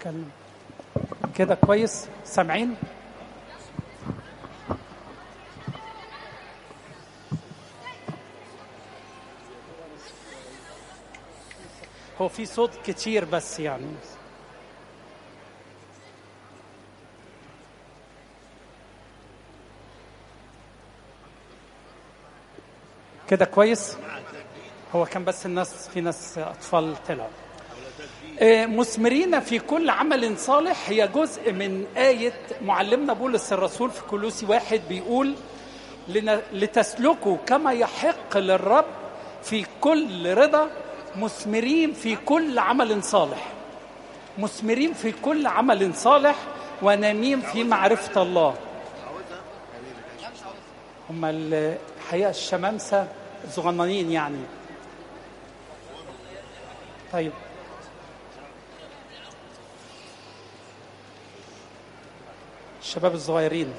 اتكلم كده كويس سامعين هو في صوت كتير بس يعني كده كويس هو كان بس الناس في ناس اطفال طلعوا آه، مثمرين في كل عمل صالح هي جزء من آية معلمنا بولس الرسول في كولوسي واحد بيقول لن- لتسلكوا كما يحق للرب في كل رضا مثمرين في كل عمل صالح مثمرين في كل عمل صالح ونامين في معرفة الله هم الحقيقة الشمامسة الصغننين يعني طيب الشباب الصغيرين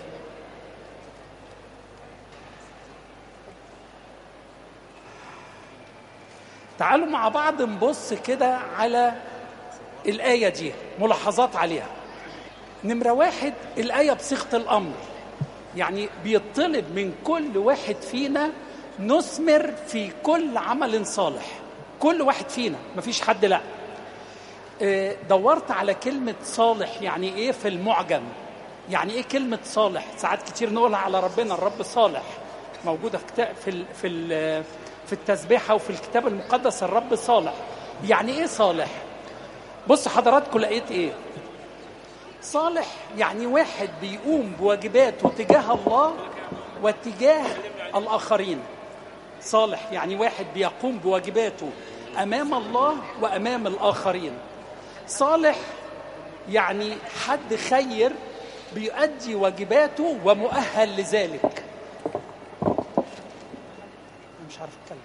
تعالوا مع بعض نبص كده على الآية دي ملاحظات عليها نمرة واحد الآية بصيغة الأمر يعني بيطلب من كل واحد فينا نثمر في كل عمل صالح كل واحد فينا مفيش حد لا آه، دورت على كلمة صالح يعني ايه في المعجم يعني ايه كلمة صالح ساعات كتير نقولها على ربنا الرب صالح موجودة في كتاب في ال في ال في التسبيحة وفي الكتاب المقدس الرب صالح يعني ايه صالح بص حضراتكم لقيت ايه صالح يعني واحد بيقوم بواجباته تجاه الله وتجاه الآخرين صالح يعني واحد بيقوم بواجباته أمام الله وأمام الآخرين صالح يعني حد خير بيؤدي واجباته ومؤهل لذلك أنا مش عارف اتكلم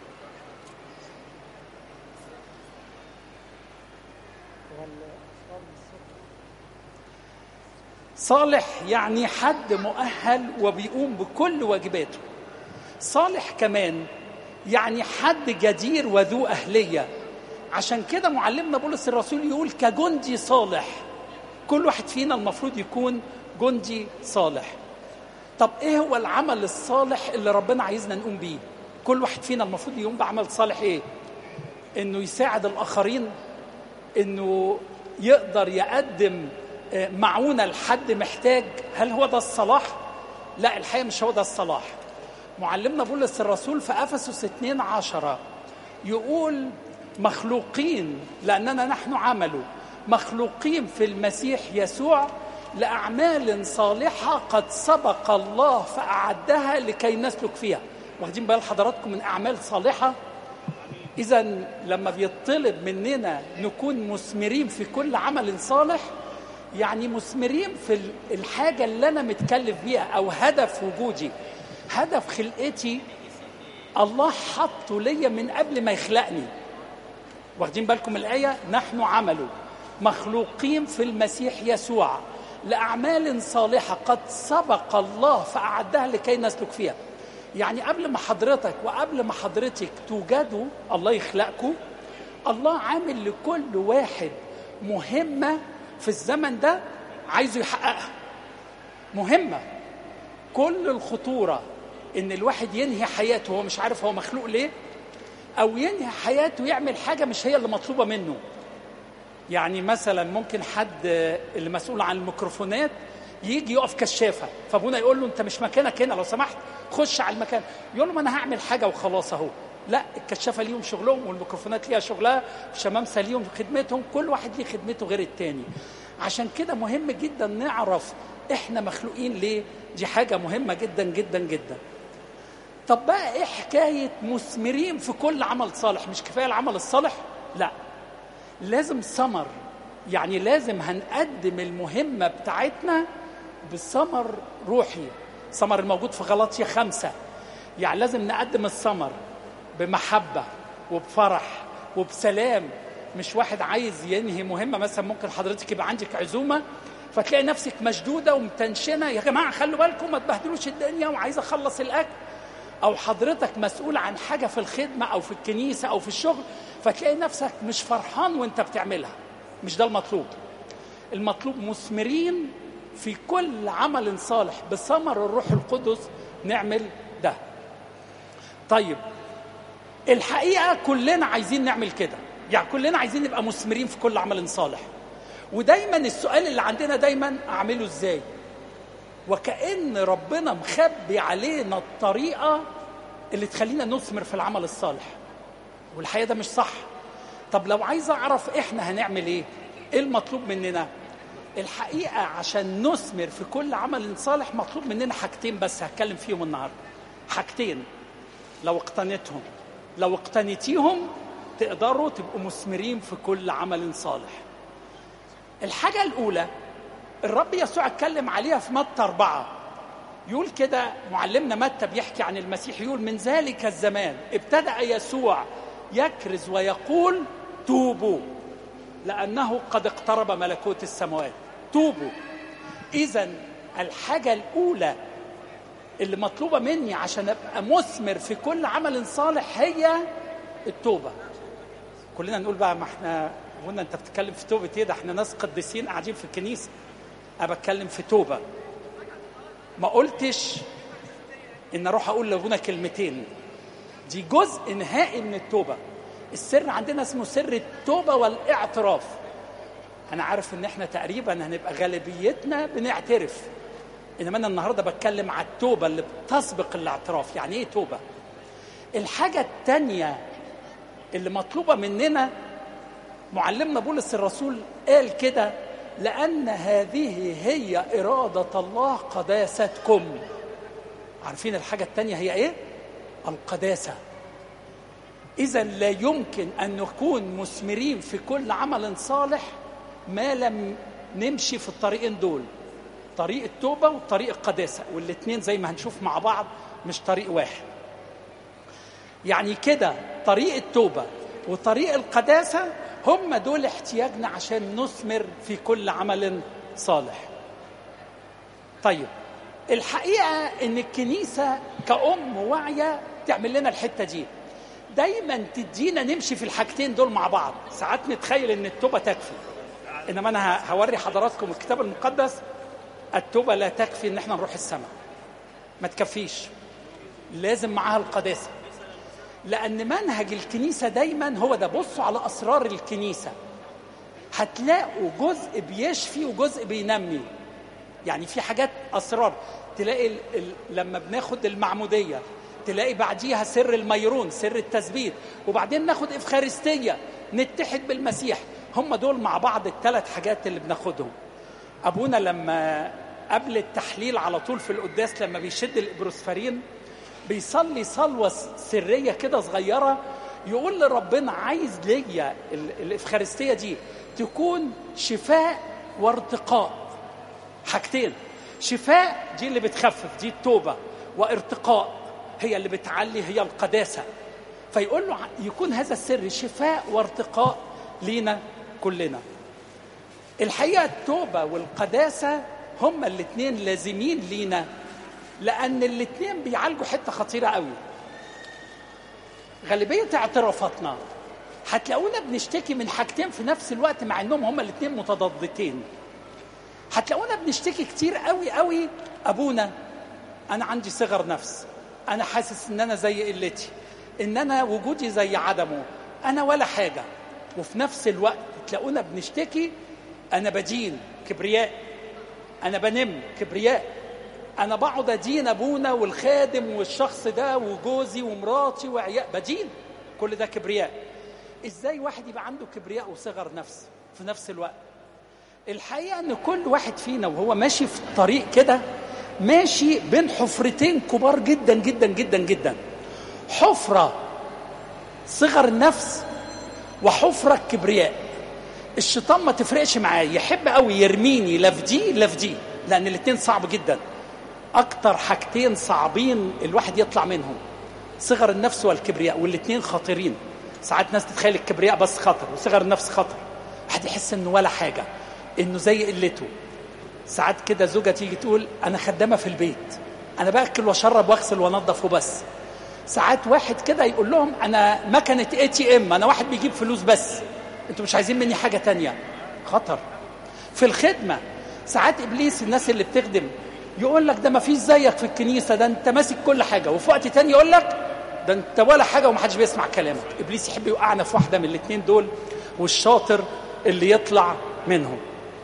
صالح يعني حد مؤهل وبيقوم بكل واجباته صالح كمان يعني حد جدير وذو أهلية عشان كده معلمنا بولس الرسول يقول كجندي صالح كل واحد فينا المفروض يكون جندي صالح طب ايه هو العمل الصالح اللي ربنا عايزنا نقوم بيه كل واحد فينا المفروض يقوم بعمل صالح ايه انه يساعد الاخرين انه يقدر يقدم آه، معونة لحد محتاج هل هو ده الصلاح لا الحقيقة مش هو ده الصلاح معلمنا بولس الرسول في أفسس 2 عشرة يقول مخلوقين لأننا نحن عمله مخلوقين في المسيح يسوع لأعمال صالحة قد سبق الله فأعدها لكي نسلك فيها واخدين بال حضراتكم من أعمال صالحة إذا لما بيطلب مننا نكون مثمرين في كل عمل صالح يعني مثمرين في الحاجة اللي أنا متكلف بيها أو هدف وجودي هدف خلقتي الله حطه ليا من قبل ما يخلقني واخدين بالكم الآية نحن عمله مخلوقين في المسيح يسوع لأعمال صالحة قد سبق الله فأعدها لكي نسلك فيها يعني قبل ما حضرتك وقبل ما حضرتك توجدوا الله يخلقكم الله عامل لكل واحد مهمة في الزمن ده عايزه يحققها مهمة كل الخطورة إن الواحد ينهي حياته وهو مش عارف هو مخلوق ليه أو ينهي حياته يعمل حاجة مش هي اللي مطلوبة منه يعني مثلا ممكن حد اللي مسؤول عن الميكروفونات يجي يقف كشافة فابونا يقول له أنت مش مكانك هنا لو سمحت خش على المكان يقول له ما أنا هعمل حاجة وخلاص أهو لا الكشافة ليهم شغلهم والميكروفونات ليها شغلها الشمامسة ليهم خدمتهم كل واحد ليه خدمته غير التاني عشان كده مهم جدا نعرف احنا مخلوقين ليه دي حاجة مهمة جدا جدا جدا طب بقى ايه حكاية مثمرين في كل عمل صالح مش كفاية العمل الصالح لا لازم ثمر يعني لازم هنقدم المهمة بتاعتنا بثمر روحي ثمر الموجود في غلطية خمسة يعني لازم نقدم الثمر بمحبة وبفرح وبسلام مش واحد عايز ينهي مهمة مثلا ممكن حضرتك يبقى عندك عزومة فتلاقي نفسك مشدودة ومتنشنة يا جماعة خلوا بالكم ما تبهدلوش الدنيا وعايز أخلص الأكل أو حضرتك مسؤول عن حاجة في الخدمة أو في الكنيسة أو في الشغل فتلاقي نفسك مش فرحان وانت بتعملها مش ده المطلوب المطلوب مثمرين في كل عمل صالح بثمر الروح القدس نعمل ده طيب الحقيقه كلنا عايزين نعمل كده يعني كلنا عايزين نبقى مثمرين في كل عمل صالح ودايما السؤال اللي عندنا دايما اعمله ازاي وكأن ربنا مخبي علينا الطريقة اللي تخلينا نثمر في العمل الصالح والحقيقة ده مش صح طب لو عايز أعرف إحنا هنعمل إيه إيه المطلوب مننا الحقيقة عشان نثمر في كل عمل صالح مطلوب مننا حاجتين بس هتكلم فيهم النهاردة حاجتين لو اقتنيتهم لو اقتنيتيهم تقدروا تبقوا مثمرين في كل عمل صالح الحاجة الأولى الرب يسوع اتكلم عليها في متى أربعة يقول كده معلمنا متى بيحكي عن المسيح يقول من ذلك الزمان ابتدأ يسوع يكرز ويقول توبوا لأنه قد اقترب ملكوت السماوات توبوا إذا الحاجة الأولى اللي مطلوبة مني عشان أبقى مثمر في كل عمل صالح هي التوبة كلنا نقول بقى ما احنا قلنا انت بتتكلم في توبة ايه ده احنا ناس قديسين قاعدين في الكنيسة انا بتكلم في توبة ما قلتش ان اروح اقول لابونا كلمتين دي جزء نهائي من التوبة السر عندنا اسمه سر التوبة والاعتراف انا عارف ان احنا تقريبا هنبقى غالبيتنا بنعترف انما انا النهارده بتكلم على التوبة اللي بتسبق الاعتراف يعني ايه توبة الحاجة التانية اللي مطلوبة مننا معلمنا بولس الرسول قال كده لأن هذه هي إرادة الله قداستكم عارفين الحاجة التانية هي إيه؟ القداسة إذا لا يمكن أن نكون مثمرين في كل عمل صالح ما لم نمشي في الطريقين دول طريق التوبة وطريق القداسة والاثنين زي ما هنشوف مع بعض مش طريق واحد يعني كده طريق التوبة وطريق القداسة هم دول احتياجنا عشان نثمر في كل عمل صالح طيب الحقيقة ان الكنيسة كأم واعية تعمل لنا الحتة دي دايما تدينا نمشي في الحاجتين دول مع بعض ساعات نتخيل ان التوبة تكفي انما انا هوري حضراتكم الكتاب المقدس التوبة لا تكفي ان احنا نروح السماء ما تكفيش لازم معاها القداسة لأن منهج الكنيسة دايما هو ده بصوا على أسرار الكنيسة هتلاقوا جزء بيشفي وجزء بينمي يعني في حاجات أسرار تلاقي ال ال لما بناخد المعمودية تلاقي بعديها سر الميرون سر التثبيت وبعدين ناخد إفخارستية نتحد بالمسيح هم دول مع بعض الثلاث حاجات اللي بناخدهم أبونا لما قبل التحليل على طول في القداس لما بيشد الإبروسفرين بيصلي صلوة سرية كده صغيرة يقول لربنا عايز ليا الإفخارستية دي تكون شفاء وارتقاء حاجتين شفاء دي اللي بتخفف دي التوبة وارتقاء هي اللي بتعلي هي القداسة فيقول له يكون هذا السر شفاء وارتقاء لينا كلنا الحقيقة التوبة والقداسة هما الاثنين لازمين لينا لأن الاثنين بيعالجوا حتة خطيرة قوي غالبية اعترافاتنا هتلاقونا بنشتكي من حاجتين في نفس الوقت مع انهم هما الاثنين متضادتين هتلاقونا بنشتكي كتير قوي قوي ابونا انا عندي صغر نفس انا حاسس ان انا زي قلتي ان انا وجودي زي عدمه انا ولا حاجه وفي نفس الوقت تلاقونا بنشتكي انا بدين كبرياء انا بنم كبرياء انا بقعد ادين ابونا والخادم والشخص ده وجوزي ومراتي وعيال بدين كل ده كبرياء ازاي واحد يبقى عنده كبرياء وصغر نفس في نفس الوقت الحقيقه ان كل واحد فينا وهو ماشي في الطريق كده ماشي بين حفرتين كبار جدا جدا جدا جدا حفره صغر النفس وحفره الكبرياء الشيطان ما تفرقش معاه يحب قوي يرميني لا في دي لا في دي لان الاثنين صعب جدا اكتر حاجتين صعبين الواحد يطلع منهم صغر النفس والكبرياء والاثنين خطيرين ساعات ناس تتخيل الكبرياء بس خطر وصغر النفس خطر واحد يحس انه ولا حاجه انه زي قلته ساعات كده زوجة تيجي تقول انا خدامه في البيت انا باكل واشرب واغسل وانضف وبس ساعات واحد كده يقول لهم انا مكنه اي تي ام انا واحد بيجيب فلوس بس انتوا مش عايزين مني حاجه تانية خطر في الخدمه ساعات ابليس الناس اللي بتخدم يقول لك ده ما فيش زيك في الكنيسه ده انت ماسك كل حاجه وفي وقت تاني يقول لك ده انت ولا حاجه ومحدش بيسمع كلامك ابليس يحب يوقعنا في واحده من الاثنين دول والشاطر اللي يطلع منهم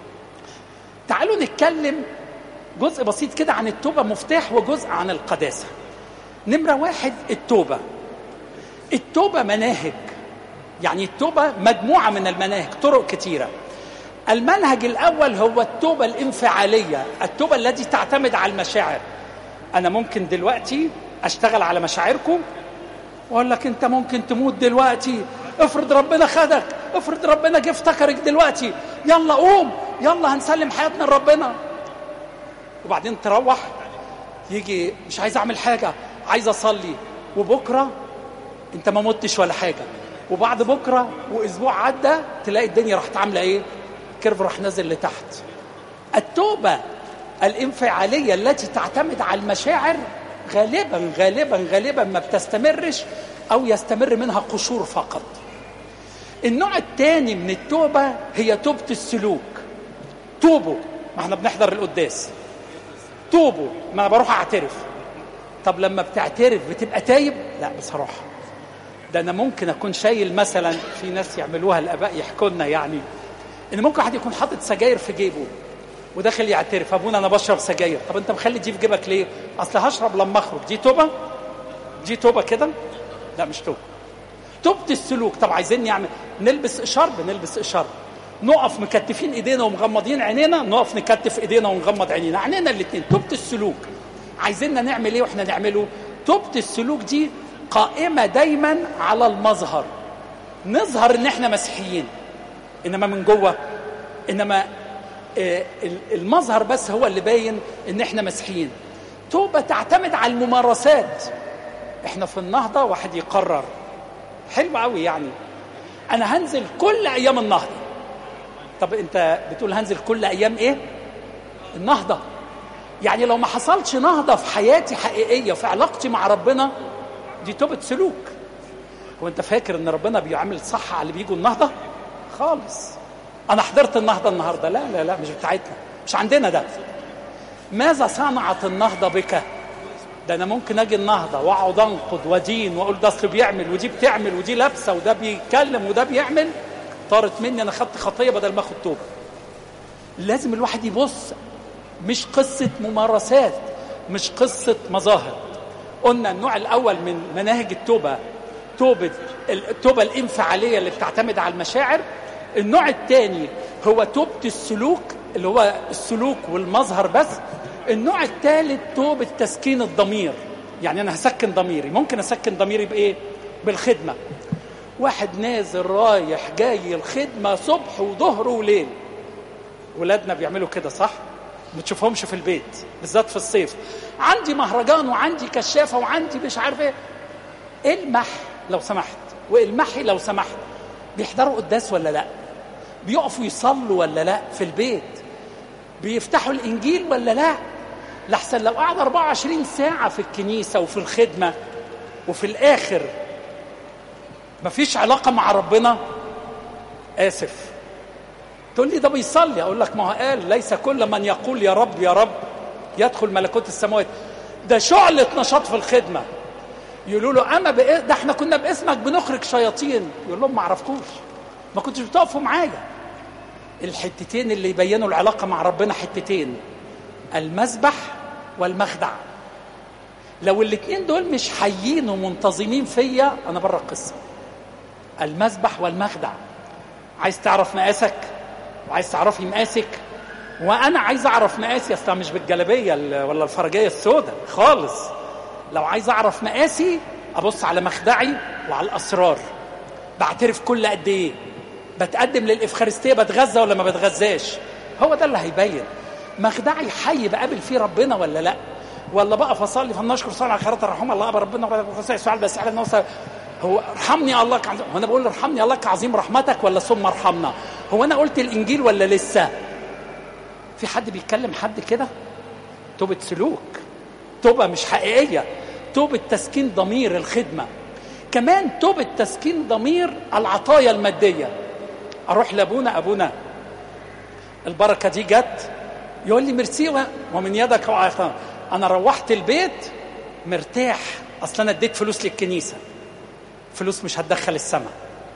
تعالوا نتكلم جزء بسيط كده عن التوبه مفتاح وجزء عن القداسه نمره واحد التوبه التوبه مناهج يعني التوبه مجموعه من المناهج طرق كتيره المنهج الاول هو التوبه الانفعاليه التوبه التي تعتمد على المشاعر انا ممكن دلوقتي اشتغل على مشاعركم واقول لك انت ممكن تموت دلوقتي افرض ربنا خدك افرض ربنا جه افتكرك دلوقتي يلا قوم يلا هنسلم حياتنا لربنا وبعدين تروح يجي مش عايز اعمل حاجه عايز اصلي وبكره انت ما متش ولا حاجه وبعد بكره واسبوع عدى تلاقي الدنيا راحت عامله ايه الكيرف راح نازل لتحت التوبه الانفعاليه التي تعتمد على المشاعر غالبا غالبا غالبا ما بتستمرش او يستمر منها قشور فقط النوع الثاني من التوبه هي توبه السلوك توبوا ما احنا بنحضر القداس توبوا ما انا بروح اعترف طب لما بتعترف بتبقى تايب لا بصراحه ده انا ممكن اكون شايل مثلا في ناس يعملوها الاباء يحكوا لنا يعني ان ممكن واحد يكون حاطط سجاير في جيبه وداخل يعترف ابونا انا بشرب سجاير طب انت مخلي دي في جيبك ليه اصل هشرب لما اخرج دي توبه دي توبه كده لا مش توبه توبه السلوك طب عايزين نعمل نلبس اشارب نلبس اشارب نقف مكتفين ايدينا ومغمضين عينينا نقف نكتف ايدينا ونغمض عينينا عينينا الاثنين توبه السلوك عايزيننا نعمل ايه واحنا نعمله توبه السلوك دي قائمه دايما على المظهر نظهر ان احنا مسيحيين انما من جوه انما المظهر بس هو اللي باين ان احنا مسيحيين توبه تعتمد على الممارسات احنا في النهضه واحد يقرر حلو قوي يعني انا هنزل كل ايام النهضه طب انت بتقول هنزل كل ايام ايه النهضه يعني لو ما حصلش نهضه في حياتي حقيقيه في علاقتي مع ربنا دي توبه سلوك هو انت فاكر ان ربنا بيعمل صح على اللي بيجوا النهضه خالص انا حضرت النهضه النهارده لا لا لا مش بتاعتنا مش عندنا ده ماذا صنعت النهضه بك ده انا ممكن اجي النهضه واقعد انقد ودين واقول ده اصل بيعمل ودي بتعمل ودي لابسه وده بيتكلم وده بيعمل طارت مني انا خدت خطيه بدل ما اخد توبه لازم الواحد يبص مش قصه ممارسات مش قصه مظاهر قلنا النوع الاول من مناهج التوبه توبه التوبه الانفعاليه اللي بتعتمد على المشاعر النوع الثاني هو توبه السلوك اللي هو السلوك والمظهر بس النوع الثالث توبه تسكين الضمير يعني انا هسكن ضميري ممكن اسكن ضميري بايه بالخدمه واحد نازل رايح جاي الخدمه صبح وظهر وليل ولادنا بيعملوا كده صح ما تشوفهمش في البيت بالذات في الصيف عندي مهرجان وعندي كشافه وعندي مش عارف ايه المح لو سمحت والمحي لو سمحت بيحضروا قداس ولا لا بيقفوا يصلوا ولا لا في البيت بيفتحوا الانجيل ولا لا لحسن لو قعد 24 ساعه في الكنيسه وفي الخدمه وفي الاخر مفيش علاقه مع ربنا اسف تقول لي ده بيصلي اقول لك ما هو قال ليس كل من يقول يا رب يا رب يدخل ملكوت السماوات ده شعلة نشاط في الخدمة يقولوا له أما بإيه ده احنا كنا باسمك بنخرج شياطين يقول لهم ما عرفكوش ما كنتش بتقفوا معايا الحتتين اللي يبينوا العلاقة مع ربنا حتتين المسبح والمخدع لو الاتنين دول مش حيين ومنتظمين فيا أنا بره القصة المسبح والمخدع عايز تعرف مقاسك وعايز تعرفي مقاسك وانا عايز اعرف مقاسي اصلا مش بالجلابيه ولا الفرجيه السوداء خالص لو عايز اعرف مقاسي ابص على مخدعي وعلى الاسرار بعترف كل قد ايه بتقدم للافخارستيه بتغذى ولا ما بتغذاش هو ده اللي هيبين مخدعي حي بقابل فيه ربنا ولا لا ولا بقى اصلي فلنشكر صلاه على خيرات الرحمه الله ابا ربنا سؤال بس على الناس هو ارحمني الله كعظيم هو انا بقول ارحمني الله كعظيم رحمتك ولا ثم ارحمنا هو انا قلت الانجيل ولا لسه في حد بيتكلم حد كده توبة سلوك توبة مش حقيقية توبة تسكين ضمير الخدمة كمان توبة تسكين ضمير العطايا المادية أروح لأبونا أبونا البركه دي جت يقول لي ميرسي ومن يدك وعطاء انا روحت البيت مرتاح اصل انا اديت فلوس للكنيسه فلوس مش هتدخل السماء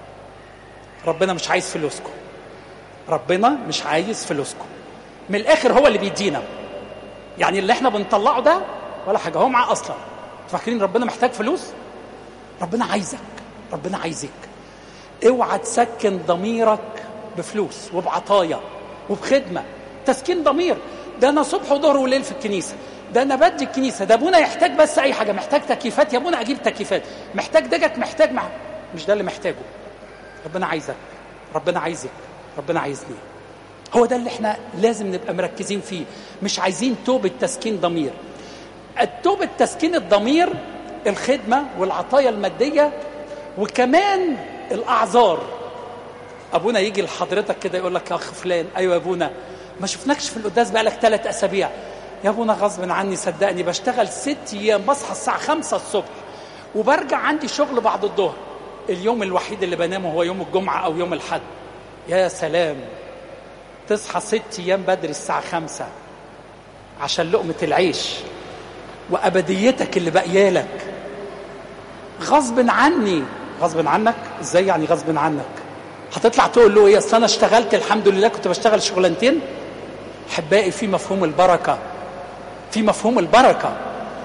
ربنا مش عايز فلوسكم ربنا مش عايز فلوسكم من الاخر هو اللي بيدينا يعني اللي احنا بنطلعه ده ولا حاجه هو معاه اصلا فاكرين ربنا محتاج فلوس ربنا عايزك ربنا عايزك اوعى تسكن ضميرك بفلوس وبعطايا وبخدمه تسكين ضمير ده انا صبح وظهر وليل في الكنيسه ده انا بدي الكنيسه ده ابونا يحتاج بس اي حاجه محتاج تكييفات يا ابونا اجيب تكييفات محتاج دجك محتاج مع... مش ده اللي محتاجه ربنا عايزك ربنا عايزك ربنا عايزني هو ده اللي احنا لازم نبقى مركزين فيه مش عايزين توبة تسكين ضمير التوبة تسكين الضمير الخدمة والعطايا المادية وكمان الأعذار أبونا يجي لحضرتك كده يقول لك يا أخ فلان أيوة يا أبونا ما شفناكش في القداس بقالك ثلاث أسابيع يا أبونا غصب عني صدقني بشتغل ست أيام بصحى الساعة خمسة الصبح وبرجع عندي شغل بعد الظهر اليوم الوحيد اللي بنامه هو يوم الجمعة أو يوم الحد يا سلام تصحى ست أيام بدري الساعة خمسة عشان لقمة العيش وأبديتك اللي باقيالك غصب عني غصب عنك ازاي يعني غصب عنك هتطلع تقول له ايه اصل انا اشتغلت الحمد لله كنت بشتغل شغلانتين احبائي في مفهوم البركه في مفهوم البركه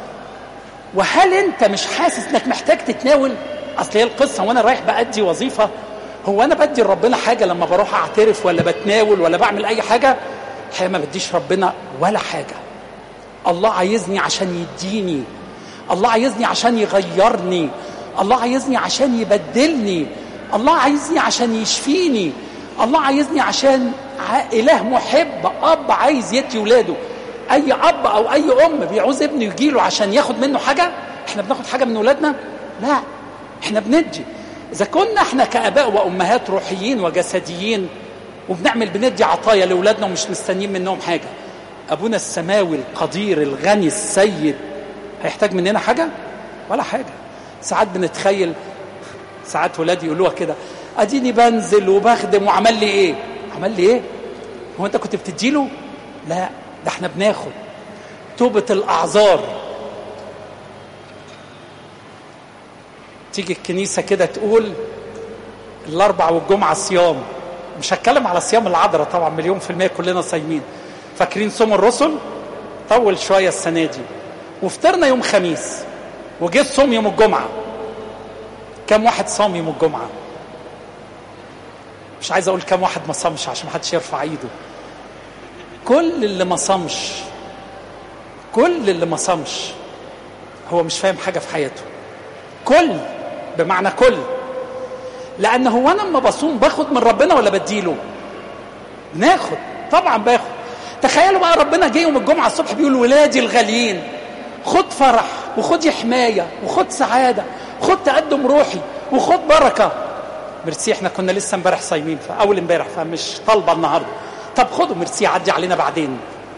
وهل انت مش حاسس انك محتاج تتناول اصل هي القصه وانا رايح بادي وظيفه هو انا بدي لربنا حاجه لما بروح اعترف ولا بتناول ولا بعمل اي حاجه الحقيقه ما بديش ربنا ولا حاجه الله عايزني عشان يديني الله عايزني عشان يغيرني الله عايزني عشان يبدلني الله عايزني عشان يشفيني الله عايزني عشان اله محب اب عايز يدي ولاده اي اب او اي ام بيعوز ابنه يجي له عشان ياخد منه حاجه احنا بناخد حاجه من ولادنا لا احنا بندي اذا كنا احنا كاباء وامهات روحيين وجسديين وبنعمل بندي عطايا لاولادنا ومش مستنيين منهم حاجه ابونا السماوي القدير الغني السيد هيحتاج مننا حاجه ولا حاجه ساعات بنتخيل ساعات ولادي يقولوها كده اديني بنزل وبخدم وعمل لي ايه عمل لي ايه هو انت كنت بتديله لا ده احنا بناخد توبة الأعذار تيجي الكنيسة كده تقول الأربع والجمعة صيام مش هتكلم على صيام العذراء طبعا مليون في المية كلنا صايمين فاكرين صوم الرسل طول شوية السنة دي وفطرنا يوم خميس وجه الصوم يوم الجمعة كم واحد صام يوم الجمعة مش عايز أقول كم واحد ما صامش عشان ما حدش يرفع ايده كل اللي ما صامش كل اللي ما صامش هو مش فاهم حاجة في حياته كل بمعنى كل لأن هو أنا لما بصوم باخد من ربنا ولا بديله ناخد طبعا باخد تخيلوا بقى ربنا جه يوم الجمعة الصبح بيقول ولادي الغاليين خد فرح وخد حماية وخد سعادة خد تقدم روحي وخد بركة ميرسي احنا كنا لسه امبارح صايمين فأول امبارح فمش طالبة النهارده طب خدوا ميرسي عدي علينا بعدين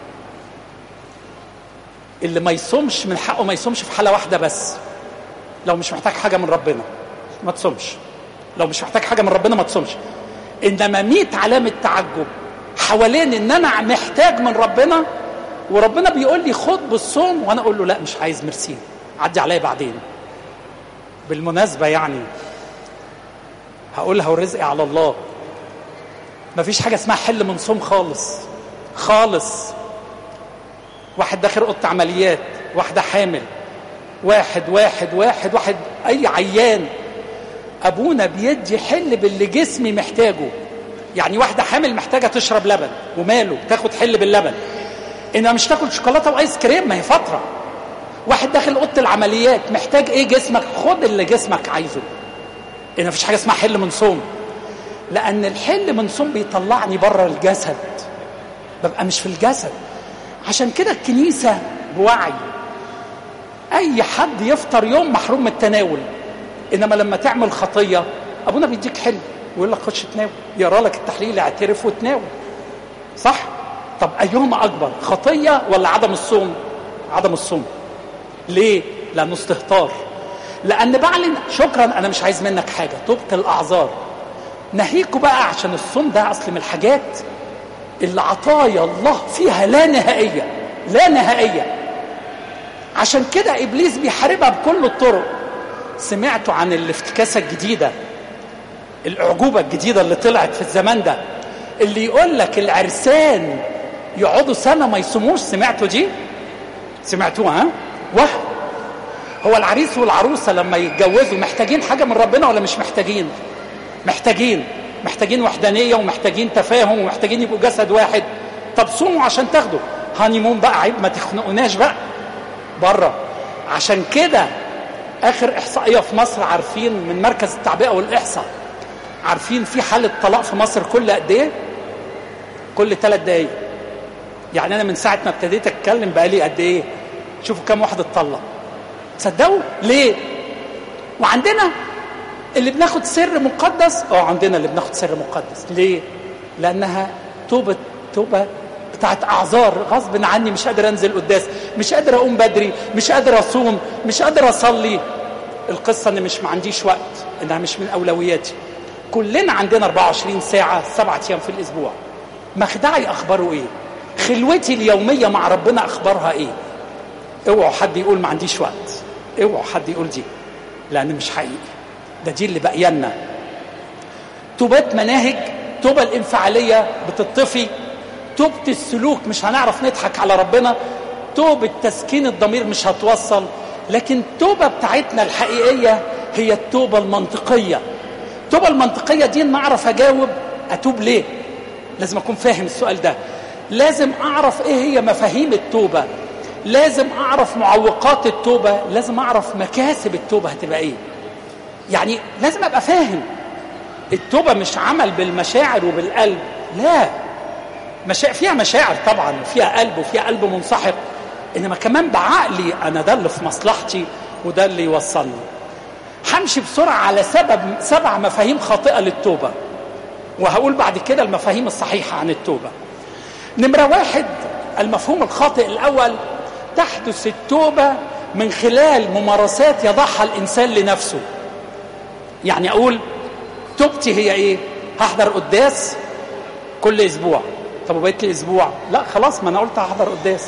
اللي ما يصومش من حقه ما يصومش في حالة واحدة بس لو مش محتاج حاجة من ربنا ما تصومش لو مش محتاج حاجة من ربنا ما تصومش إنما ميت علامة تعجب حوالين إن أنا محتاج من ربنا وربنا بيقول لي خد بالصوم وأنا أقول له لا مش عايز ميرسي عدي عليا بعدين بالمناسبة يعني هقولها ورزقي على الله مفيش حاجة اسمها حل من صوم خالص خالص واحد داخل اوضه عمليات واحده حامل واحد واحد واحد واحد اي عيان ابونا بيدي حل باللي جسمي محتاجه يعني واحده حامل محتاجه تشرب لبن وماله تاخد حل باللبن انها مش تاكل شوكولاته وايس كريم ما هي فتره واحد داخل اوضه العمليات محتاج ايه جسمك خد اللي جسمك عايزه ان مفيش حاجه اسمها حل من صوم لان الحل من صوم بيطلعني بره الجسد ببقى مش في الجسد عشان كده الكنيسة بوعي أي حد يفطر يوم محروم من التناول إنما لما تعمل خطية أبونا بيديك حل ويقول لك خش تناول يقرا لك التحليل اعترف وتناول صح؟ طب أيهما أكبر خطية ولا عدم الصوم؟ عدم الصوم ليه؟ لأنه استهتار لأن بعلن شكرا أنا مش عايز منك حاجة توبة الأعذار ناهيكوا بقى عشان الصوم ده أصل من الحاجات اللي عطايا الله فيها لا نهائية لا نهائية عشان كده إبليس بيحاربها بكل الطرق سمعتوا عن الافتكاسة الجديدة الأعجوبة الجديدة اللي طلعت في الزمان ده اللي يقول لك العرسان يقعدوا سنة ما يصوموش سمعتوا دي سمعتوها ها وهم هو العريس والعروسة لما يتجوزوا محتاجين حاجة من ربنا ولا مش محتاجين محتاجين محتاجين وحدانية ومحتاجين تفاهم ومحتاجين يبقوا جسد واحد طب صوموا عشان تاخدوا هانيمون بقى عيب ما تخنقوناش بقى بره عشان كده اخر احصائيه في مصر عارفين من مركز التعبئه والاحصاء عارفين في حاله طلاق في مصر كل قد ايه كل ثلاث دقايق يعني انا من ساعه ما ابتديت اتكلم بقالي قد ايه شوفوا كم واحد اتطلق تصدقوا ليه وعندنا اللي بناخد سر مقدس اه عندنا اللي بناخد سر مقدس ليه لانها توبه توبه بتاعت اعذار غصب عني مش قادر انزل قداس مش قادر اقوم بدري مش قادر اصوم مش قادر اصلي القصه ان مش ما عنديش وقت انها مش من اولوياتي كلنا عندنا 24 ساعه سبعة ايام في الاسبوع مخدعي اخباره ايه خلوتي اليوميه مع ربنا اخبارها ايه اوعوا حد يقول ما عنديش وقت اوعوا حد يقول دي لان مش حقيقي ده دي اللي بقينا توبات مناهج توبة الانفعالية بتطفي توبة السلوك مش هنعرف نضحك على ربنا توبة تسكين الضمير مش هتوصل لكن التوبة بتاعتنا الحقيقية هي التوبة المنطقية التوبة المنطقية دي نعرف أجاوب أتوب ليه لازم أكون فاهم السؤال ده لازم أعرف إيه هي مفاهيم التوبة لازم أعرف معوقات التوبة لازم أعرف مكاسب التوبة هتبقى إيه يعني لازم أبقى فاهم التوبة مش عمل بالمشاعر وبالقلب لا مشا... فيها مشاعر طبعا وفيها قلب وفيها قلب منسحق انما كمان بعقلي انا ده اللي في مصلحتي وده اللي يوصلني همشي بسرعه على سبب سبع مفاهيم خاطئه للتوبه وهقول بعد كده المفاهيم الصحيحه عن التوبه نمره واحد المفهوم الخاطئ الاول تحدث التوبه من خلال ممارسات يضعها الانسان لنفسه يعني اقول توبتي هي ايه هحضر قداس كل اسبوع طب وبقيت لي اسبوع لا خلاص ما انا قلت هحضر قداس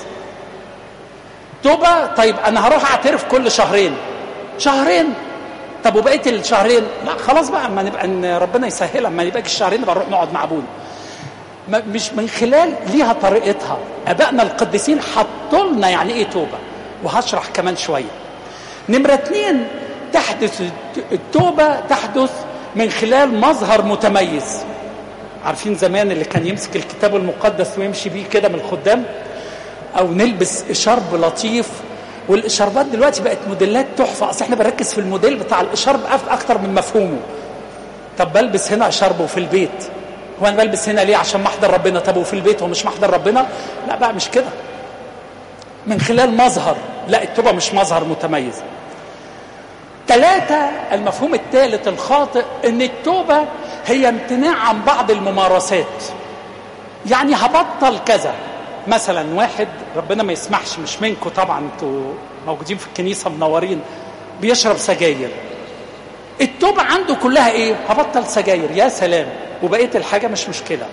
توبه طيب انا هروح اعترف كل شهرين شهرين طب وبقيت الشهرين لا خلاص بقى اما نبقى ان ربنا يسهلها اما يبقى الشهرين نبقى نروح نقعد مع ابونا مش من خلال ليها طريقتها ابائنا القديسين حطوا لنا يعني ايه توبه وهشرح كمان شويه نمره اتنين تحدث التوبه تحدث من خلال مظهر متميز عارفين زمان اللي كان يمسك الكتاب المقدس ويمشي بيه كده من الخدام او نلبس اشارب لطيف والاشاربات دلوقتي بقت موديلات تحفه اصل احنا بنركز في الموديل بتاع الاشارب اكتر من مفهومه طب بلبس هنا اشارب وفي البيت هو انا بلبس هنا ليه عشان محضر ربنا طب وفي البيت هو مش محضر ربنا لا بقى مش كده من خلال مظهر لا التوبه مش مظهر متميز ثلاثة المفهوم الثالث الخاطئ ان التوبة هي امتناع عن بعض الممارسات يعني هبطل كذا مثلا واحد ربنا ما يسمحش مش منكم طبعا انتوا موجودين في الكنيسة منورين بيشرب سجاير التوبة عنده كلها ايه هبطل سجاير يا سلام وبقية الحاجة مش مشكلة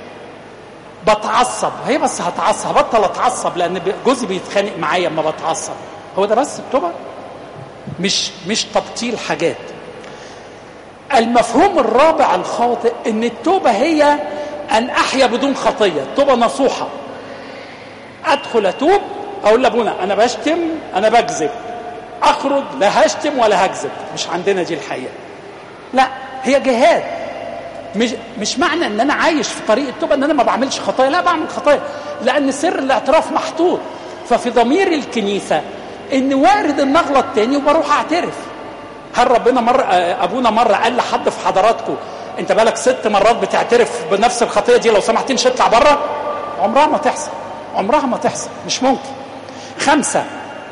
بتعصب هي بس هتعصب هبطل اتعصب لان جوزي بيتخانق معايا اما بتعصب هو ده بس التوبه مش مش تبطيل حاجات المفهوم الرابع الخاطئ ان التوبه هي ان احيا بدون خطيه التوبه نصوحه ادخل اتوب اقول لابونا انا بشتم انا بكذب اخرج لا هشتم ولا هكذب مش عندنا دي الحقيقه لا هي جهاد مش مش معنى ان انا عايش في طريق التوبه ان انا ما بعملش خطايا لا بعمل خطايا لان سر الاعتراف محطوط ففي ضمير الكنيسه ان وارد ان اغلط تاني وبروح اعترف هل ربنا مره ابونا مره قال لحد في حضراتكم انت بالك ست مرات بتعترف بنفس الخطيه دي لو سمحتين مش اطلع بره عمرها ما تحصل عمرها ما تحصل مش ممكن خمسه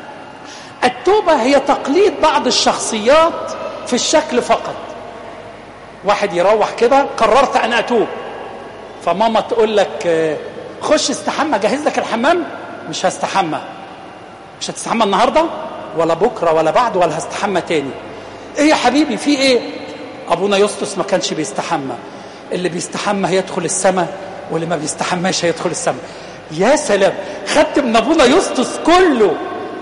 التوبه هي تقليد بعض الشخصيات في الشكل فقط واحد يروح كده قررت ان اتوب فماما تقول لك خش استحمى جهز لك الحمام مش هستحمى مش هتستحمى النهارده ولا بكره ولا بعد ولا هستحمى تاني ايه يا حبيبي في ايه ابونا يسطس ما كانش بيستحمى اللي بيستحمى هيدخل السماء واللي ما بيستحماش هيدخل السماء يا سلام خدت من ابونا يسطس كله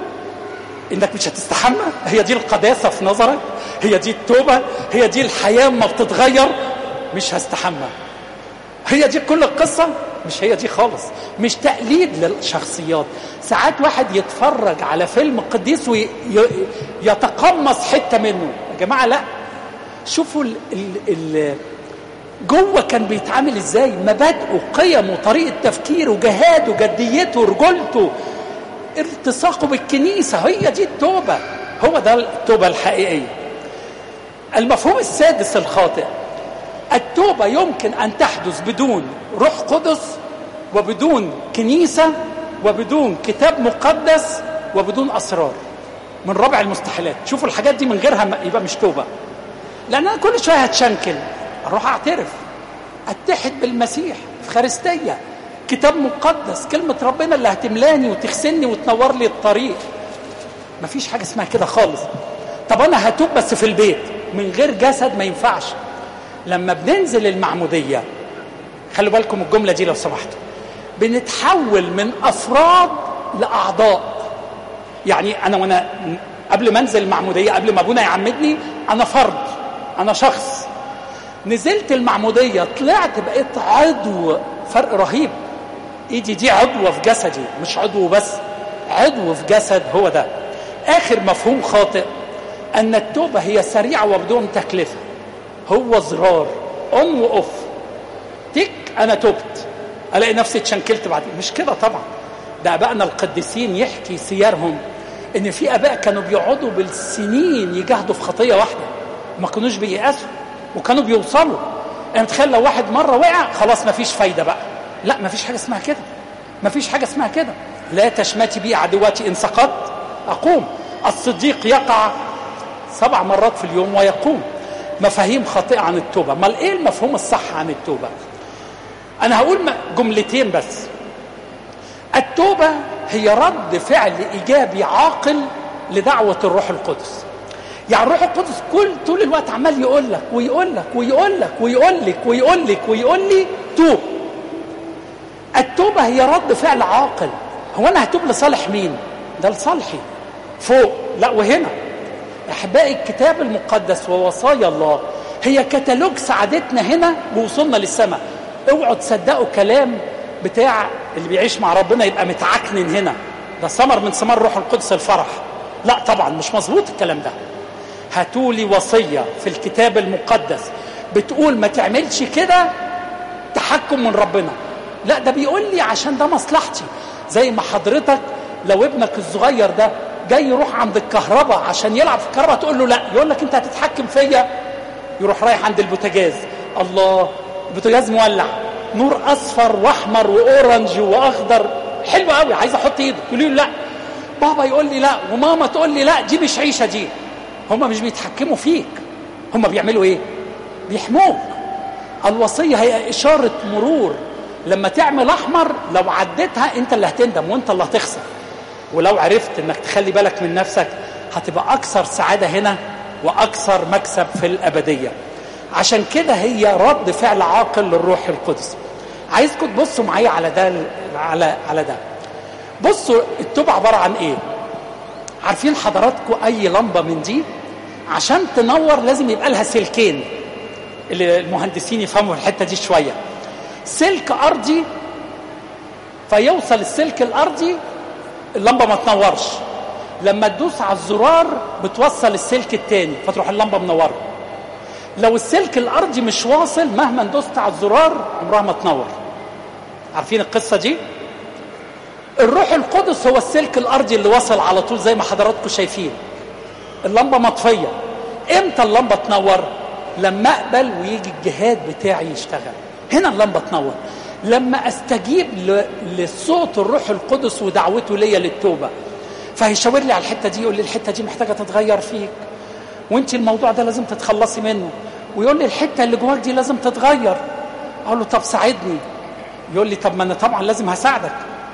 انك مش هتستحمى هي دي القداسه في نظرك هي دي التوبه هي دي الحياه ما بتتغير مش هستحمى هي دي كل القصه مش هي دي خالص مش تقليد للشخصيات ساعات واحد يتفرج على فيلم قديس ويتقمص حته منه يا جماعه لا شوفوا ال ال ال جوه كان بيتعامل ازاي مبادئه قيمه طريقه تفكيره جهاده جديته رجولته التصاقه بالكنيسه هي دي التوبه هو ده التوبه الحقيقيه المفهوم السادس الخاطئ التوبه يمكن ان تحدث بدون روح قدس وبدون كنيسه وبدون كتاب مقدس وبدون اسرار من رابع المستحيلات شوفوا الحاجات دي من غيرها يبقى مش توبه لان انا كل شويه هتشنكل اروح اعترف اتحد بالمسيح في خارستيه كتاب مقدس كلمه ربنا اللي هتملاني وتغسلني وتنور لي الطريق مفيش حاجه اسمها كده خالص طب انا هتوب بس في البيت من غير جسد ما ينفعش لما بننزل المعموديه خلوا بالكم الجمله دي لو سمحتوا بنتحول من افراد لاعضاء يعني انا وانا قبل ما انزل المعموديه قبل ما ابونا يعمدني انا فرد انا شخص نزلت المعموديه طلعت بقيت عضو فرق رهيب ايدي دي عضوه في جسدي مش عضو بس عضو في جسد هو ده اخر مفهوم خاطئ ان التوبه هي سريعه وبدون تكلفه هو زرار اون واوف تك انا تبت الاقي نفسي اتشنكلت بعدين مش كده طبعا ده ابائنا القديسين يحكي سيرهم ان في اباء كانوا بيقعدوا بالسنين يجاهدوا في خطيه واحده ما كانوش بييأسوا وكانوا بيوصلوا انا متخيل لو واحد مره وقع خلاص ما فيش فايده بقى لا ما فيش حاجه اسمها كده ما فيش حاجه اسمها كده لا تشمتي بي عدواتي ان سقطت اقوم الصديق يقع سبع مرات في اليوم ويقوم مفاهيم خاطئه عن التوبه امال ايه المفهوم الصح عن التوبه انا هقول جملتين بس التوبه هي رد فعل ايجابي عاقل لدعوه الروح القدس يعني الروح القدس كل طول الوقت عمال يقول لك ويقول لك ويقول لك ويقول لك ويقول لك ويقول لي توب التوبه هي رد فعل عاقل هو انا هتوب لصالح مين ده لصالحي فوق لا وهنا احبائي الكتاب المقدس ووصايا الله هي كتالوج سعادتنا هنا ووصولنا للسماء اوعوا تصدقوا كلام بتاع اللي بيعيش مع ربنا يبقى متعكنن هنا ده ثمر من ثمار روح القدس الفرح لا طبعا مش مظبوط الكلام ده هاتولي وصية في الكتاب المقدس بتقول ما تعملش كده تحكم من ربنا لا ده بيقول لي عشان ده مصلحتي زي ما حضرتك لو ابنك الصغير ده جاي يروح عند الكهرباء عشان يلعب في الكهرباء تقول له لا يقول لك انت هتتحكم فيا يروح رايح عند البوتاجاز الله البوتاجاز مولع نور اصفر واحمر واورنج واخضر حلو قوي عايز احط ايده يقول لي لا بابا يقول لي لا وماما تقول لي لا دي مش عيشه دي هم مش بيتحكموا فيك هم بيعملوا ايه بيحموك الوصيه هي اشاره مرور لما تعمل احمر لو عديتها انت اللي هتندم وانت اللي هتخسر ولو عرفت انك تخلي بالك من نفسك هتبقى اكثر سعاده هنا واكثر مكسب في الابديه عشان كده هي رد فعل عاقل للروح القدس عايزكم تبصوا معايا على ده على على ده بصوا التوبه عباره عن ايه عارفين حضراتكم اي لمبه من دي عشان تنور لازم يبقى لها سلكين اللي المهندسين يفهموا الحته دي شويه سلك ارضي فيوصل السلك الارضي اللمبه ما تنورش لما تدوس على الزرار بتوصل السلك التاني فتروح اللمبه منوره لو السلك الارضي مش واصل مهما دوست على الزرار عمرها ما تنور عارفين القصه دي الروح القدس هو السلك الارضي اللي وصل على طول زي ما حضراتكم شايفين اللمبه مطفيه امتى اللمبه تنور لما اقبل ويجي الجهاد بتاعي يشتغل هنا اللمبه تنور لما استجيب لصوت الروح القدس ودعوته ليا للتوبه فهيشاور لي على الحته دي يقول لي الحته دي محتاجه تتغير فيك وانت الموضوع ده لازم تتخلصي منه ويقول لي الحته اللي جواك دي لازم تتغير اقول له طب ساعدني يقول لي طب ما انا طبعا لازم هساعدك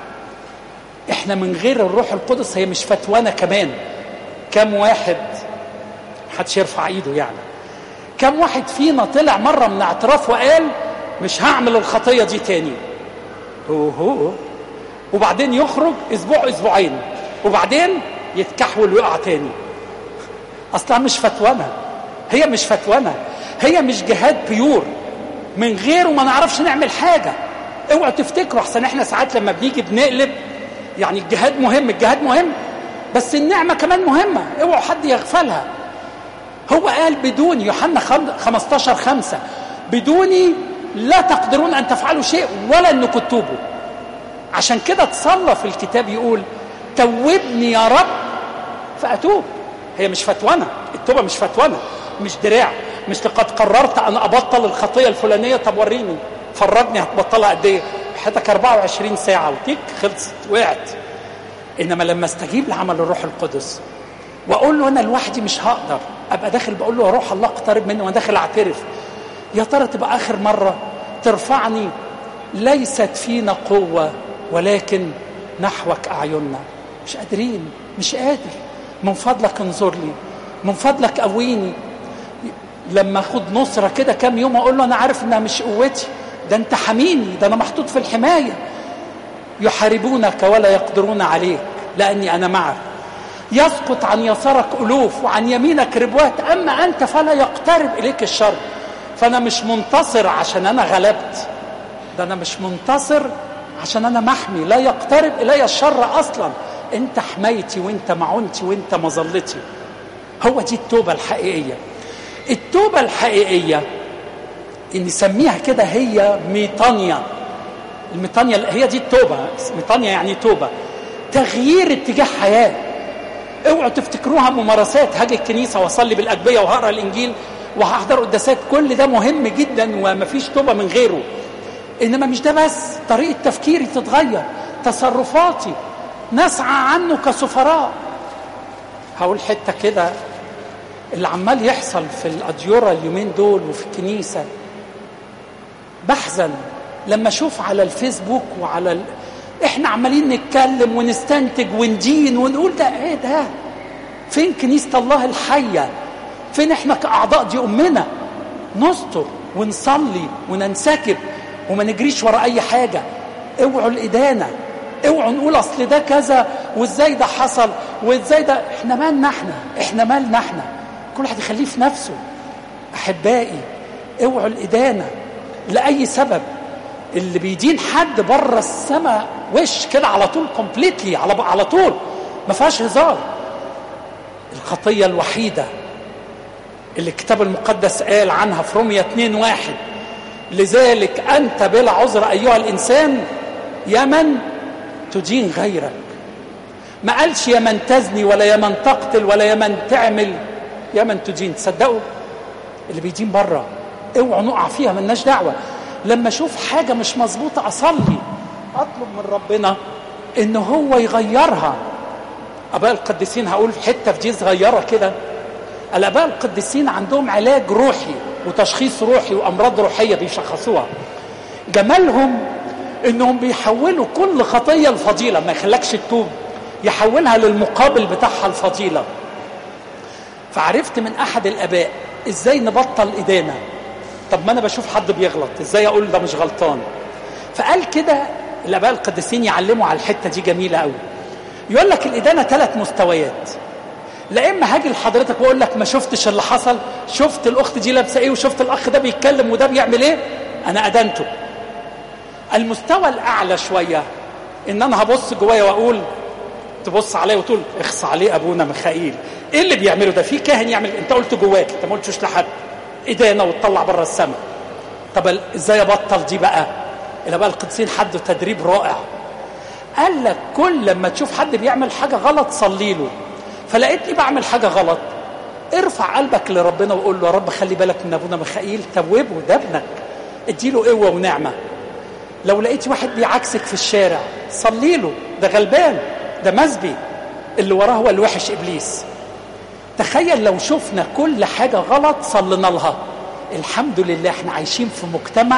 احنا من غير الروح القدس هي مش فتوانا كمان كم واحد محدش يرفع ايده يعني كم واحد فينا طلع مره من اعتراف وقال مش هعمل الخطيه دي تاني هو هو وبعدين يخرج اسبوع اسبوعين وبعدين يتكحول ويقع تاني اصلا مش فتوانه هي مش فتوانه هي مش جهاد بيور من غيره ما نعرفش نعمل حاجه اوعوا تفتكروا احسن احنا ساعات لما بنيجي بنقلب يعني الجهاد مهم الجهاد مهم بس النعمه كمان مهمه اوعوا حد يغفلها هو قال بدون يوحنا 15 5 بدوني لا تقدرون ان تفعلوا شيء ولا انكم تتوبوا عشان كده تصلى في الكتاب يقول توبني يا رب فاتوب هي مش فتوانه التوبه مش فتوانه مش دراع مش لقد قررت ان ابطل الخطيه الفلانيه طب وريني فرجني هتبطلها قد ايه حياتك 24 ساعه وتيك خلصت وقعت انما لما استجيب لعمل الروح القدس واقول له انا لوحدي مش هقدر ابقى داخل بقول له يا روح الله اقترب مني وانا داخل اعترف يا ترى تبقى اخر مره ترفعني ليست فينا قوه ولكن نحوك اعيننا مش قادرين مش قادر من فضلك انظر لي من فضلك قويني لما اخد نصره كده كام يوم اقول له انا عارف انها مش قوتي ده انت حميني ده انا محطوط في الحمايه يحاربونك ولا يقدرون عليك لاني انا معك يسقط عن يسارك الوف وعن يمينك ربوات اما انت فلا يقترب اليك الشر فانا مش منتصر عشان انا غلبت ده انا مش منتصر عشان انا محمي لا يقترب الي الشر اصلا انت حمايتي وانت معونتي وانت مظلتي هو دي التوبه الحقيقيه التوبه الحقيقيه نسميها كده هي ميطانيا الميطانيا هي دي التوبه ميطانيا يعني توبه تغيير اتجاه حياه اوعوا تفتكروها ممارسات هاجي الكنيسه واصلي بالاجبيه وهقرا الانجيل وهحضر قداسات كل ده مهم جدا ومفيش توبه من غيره انما مش ده بس طريقه تفكيري تتغير تصرفاتي نسعى عنه كسفراء هقول حته كده اللي عمال يحصل في الاديره اليومين دول وفي الكنيسه بحزن لما اشوف على الفيسبوك وعلى ال... احنا عمالين نتكلم ونستنتج وندين ونقول ده ايه ده فين كنيسه الله الحيه فين احنا كاعضاء دي امنا نستر ونصلي وننسكب وما نجريش ورا اي حاجه اوعوا الادانه اوعوا نقول اصل ده كذا وازاي ده حصل وازاي ده احنا مالنا احنا احنا مالنا احنا كل واحد يخليه في نفسه احبائي اوعوا الادانه لاي سبب اللي بيدين حد بره السماء وش كده على طول كومبليتلي على على طول ما فيهاش هزار الخطيه الوحيده اللي الكتاب المقدس قال عنها في رومية 2 واحد لذلك أنت بلا عذر أيها الإنسان يا من تدين غيرك ما قالش يا من تزني ولا يا من تقتل ولا يا من تعمل يا من تدين تصدقوا اللي بيدين بره اوعوا نقع فيها ملناش دعوه لما اشوف حاجه مش مظبوطه اصلي اطلب من ربنا ان هو يغيرها اباء القديسين هقول حته في دي صغيره كده الاباء القديسين عندهم علاج روحي وتشخيص روحي وامراض روحيه بيشخصوها جمالهم انهم بيحولوا كل خطيه لفضيله ما يخلكش تتوب يحولها للمقابل بتاعها الفضيله فعرفت من احد الاباء ازاي نبطل ادانه طب ما انا بشوف حد بيغلط ازاي اقول ده مش غلطان فقال كده الاباء القديسين يعلموا على الحته دي جميله قوي يقول لك الادانه ثلاث مستويات لا اما هاجي لحضرتك واقول لك ما شفتش اللي حصل شفت الاخت دي لابسه ايه وشفت الاخ ده بيتكلم وده بيعمل ايه انا ادنته المستوى الاعلى شويه ان انا هبص جوايا واقول تبص عليا وتقول اخص عليه ابونا ميخائيل ايه اللي بيعمله ده في كاهن يعمل انت قلت جواك انت ما قلتش لحد ادانه وتطلع بره السماء طب ازاي ابطل دي بقى الى بقى القديسين حدوا تدريب رائع قال لك كل لما تشوف حد بيعمل حاجه غلط صلي له فلقيتني بعمل حاجه غلط ارفع قلبك لربنا وقول له يا رب خلي بالك من ابونا ميخائيل توبه ده ابنك اديله قوه ونعمه لو لقيت واحد بيعكسك في الشارع صلي له ده غلبان ده مسبي اللي وراه هو الوحش ابليس تخيل لو شفنا كل حاجه غلط صلينا لها الحمد لله احنا عايشين في مجتمع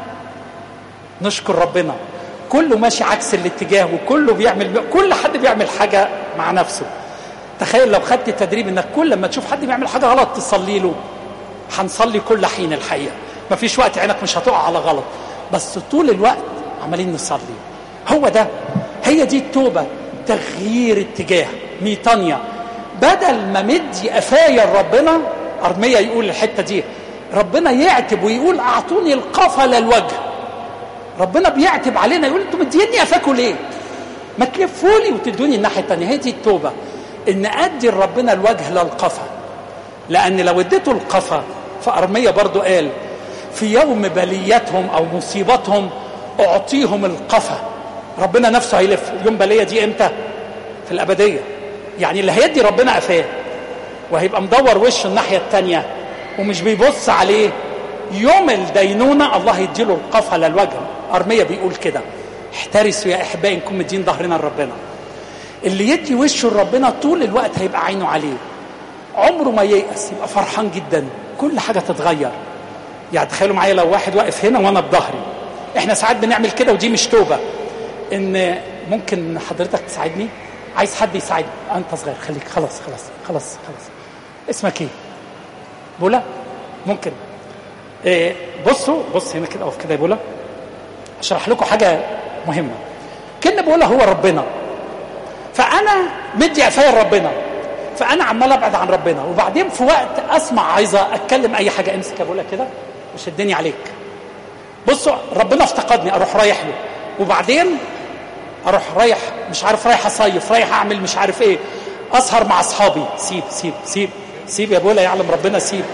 نشكر ربنا كله ماشي عكس الاتجاه وكله بيعمل كل حد بيعمل حاجه مع نفسه تخيل لو خدت تدريب انك كل ما تشوف حد بيعمل حاجه غلط تصلي له هنصلي كل حين الحقيقه مفيش وقت عينك مش هتقع على غلط بس طول الوقت عمالين نصلي هو ده هي دي التوبه تغيير اتجاه ميطانيا بدل ما مدي قفايا لربنا ارميا يقول الحته دي ربنا يعتب ويقول اعطوني القفا للوجه ربنا بيعتب علينا يقول انتوا مديني قفاكوا ليه ما تلفوا لي وتدوني الناحيه الثانيه هي دي التوبه ان ادي لربنا الوجه للقفا لان لو اديته القفا فارميا برضو قال في يوم بليتهم او مصيبتهم اعطيهم القفا ربنا نفسه هيلف يوم بليه دي امتى في الابديه يعني اللي هيدي ربنا قفاه وهيبقى مدور وشه الناحيه الثانيه ومش بيبص عليه يوم الدينونه الله يديله القفا للوجه ارميا بيقول كده احترسوا يا احبائي انكم مدين ظهرنا لربنا اللي يدي وشه لربنا طول الوقت هيبقى عينه عليه عمره ما ييأس يبقى فرحان جدا كل حاجه تتغير يعني تخيلوا معايا لو واحد واقف هنا وانا بظهري احنا ساعات بنعمل كده ودي مش توبه ان ممكن حضرتك تساعدني عايز حد يساعدني انت صغير خليك خلاص خلاص خلاص خلاص اسمك ايه بولا ممكن إيه بصوا بص هنا كده اقف كده يا بولا اشرح لكم حاجه مهمه كلمه بولا هو ربنا فانا مدي قفايا لربنا فانا عمال ابعد عن ربنا وبعدين في وقت اسمع عايزه اتكلم اي حاجه امسك يا بولا كده وشدني عليك بصوا ربنا افتقدني اروح رايح له وبعدين اروح رايح مش عارف رايح اصيف رايح اعمل مش عارف ايه اسهر مع اصحابي سيب سيب سيب سيب يا بولا يعلم ربنا سيب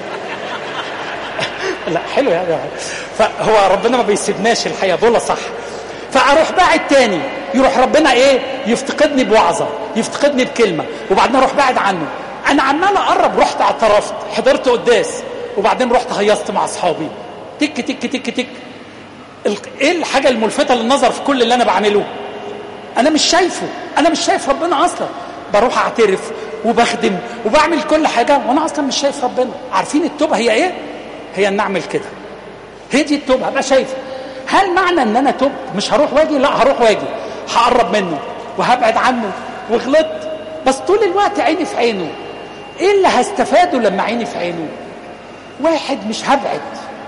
لا حلو يعني فهو ربنا ما بيسيبناش الحقيقه بولا صح فاروح باعد تاني يروح ربنا ايه يفتقدني بوعظه يفتقدني بكلمه وبعدين اروح باعد عنه انا عمال اقرب رحت اعترفت حضرت قداس وبعدين رحت هيصت مع اصحابي تك تك تك تك ايه الحاجه الملفته للنظر في كل اللي انا بعمله انا مش شايفه انا مش شايف ربنا اصلا بروح اعترف وبخدم وبعمل كل حاجه وانا اصلا مش شايف ربنا عارفين التوبه هي ايه هي ان اعمل كده هي دي التوبه ابقى شايفه هل معنى ان انا تبت مش هروح واجي لا هروح واجي هقرب منه وهبعد عنه وغلطت بس طول الوقت عيني في عينه ايه اللي هستفاده لما عيني في عينه واحد مش هبعد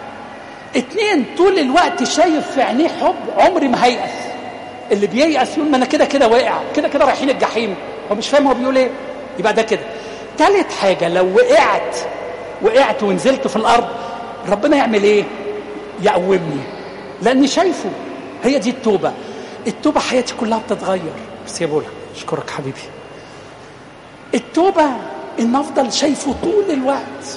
اتنين طول الوقت شايف في عينيه حب عمري ما هيأس اللي بييأس يقول ما انا كده كده واقع كده كده رايحين الجحيم هو مش فاهم هو بيقول ايه يبقى ده كده تالت حاجة لو وقعت وقعت ونزلت في الأرض ربنا يعمل ايه يقومني لأني شايفه هي دي التوبة التوبة حياتي كلها بتتغير بس يا بولا اشكرك حبيبي التوبة ان افضل شايفه طول الوقت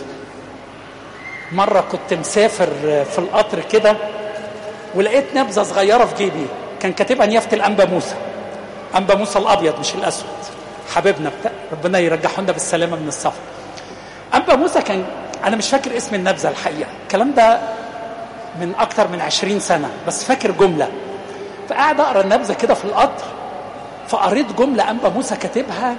مرة كنت مسافر في القطر كده ولقيت نبذة صغيرة في جيبي كان كاتبها نيافة الأنبا موسى أنبا موسى الأبيض مش الأسود حبيبنا بتا... ربنا يرجعه لنا بالسلامة من السفر أنبا موسى كان أنا مش فاكر اسم النبذة الحقيقة الكلام ده من أكتر من عشرين سنة بس فاكر جملة فقاعد أقرأ النبذة كده في القطر فقريت جملة أنبا موسى كاتبها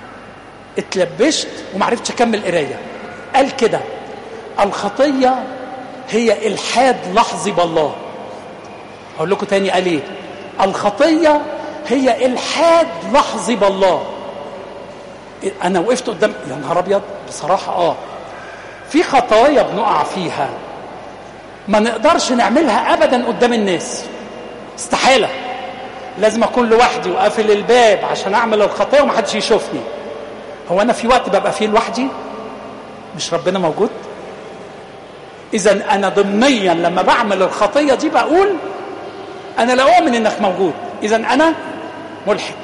اتلبشت ومعرفتش أكمل قراية قال كده الخطية هي إلحاد لحظي بالله أقول لكم تاني قال إيه الخطية هي إلحاد لحظي بالله أنا وقفت قدام يا نهار أبيض بصراحة آه في خطايا بنقع فيها ما نقدرش نعملها أبدا قدام الناس استحالة لازم أكون لوحدي وقافل الباب عشان أعمل الخطايا ومحدش يشوفني هو أنا في وقت ببقى فيه لوحدي مش ربنا موجود إذا أنا ضمنيا لما بعمل الخطية دي بقول أنا لا أؤمن إنك موجود إذا أنا ملحد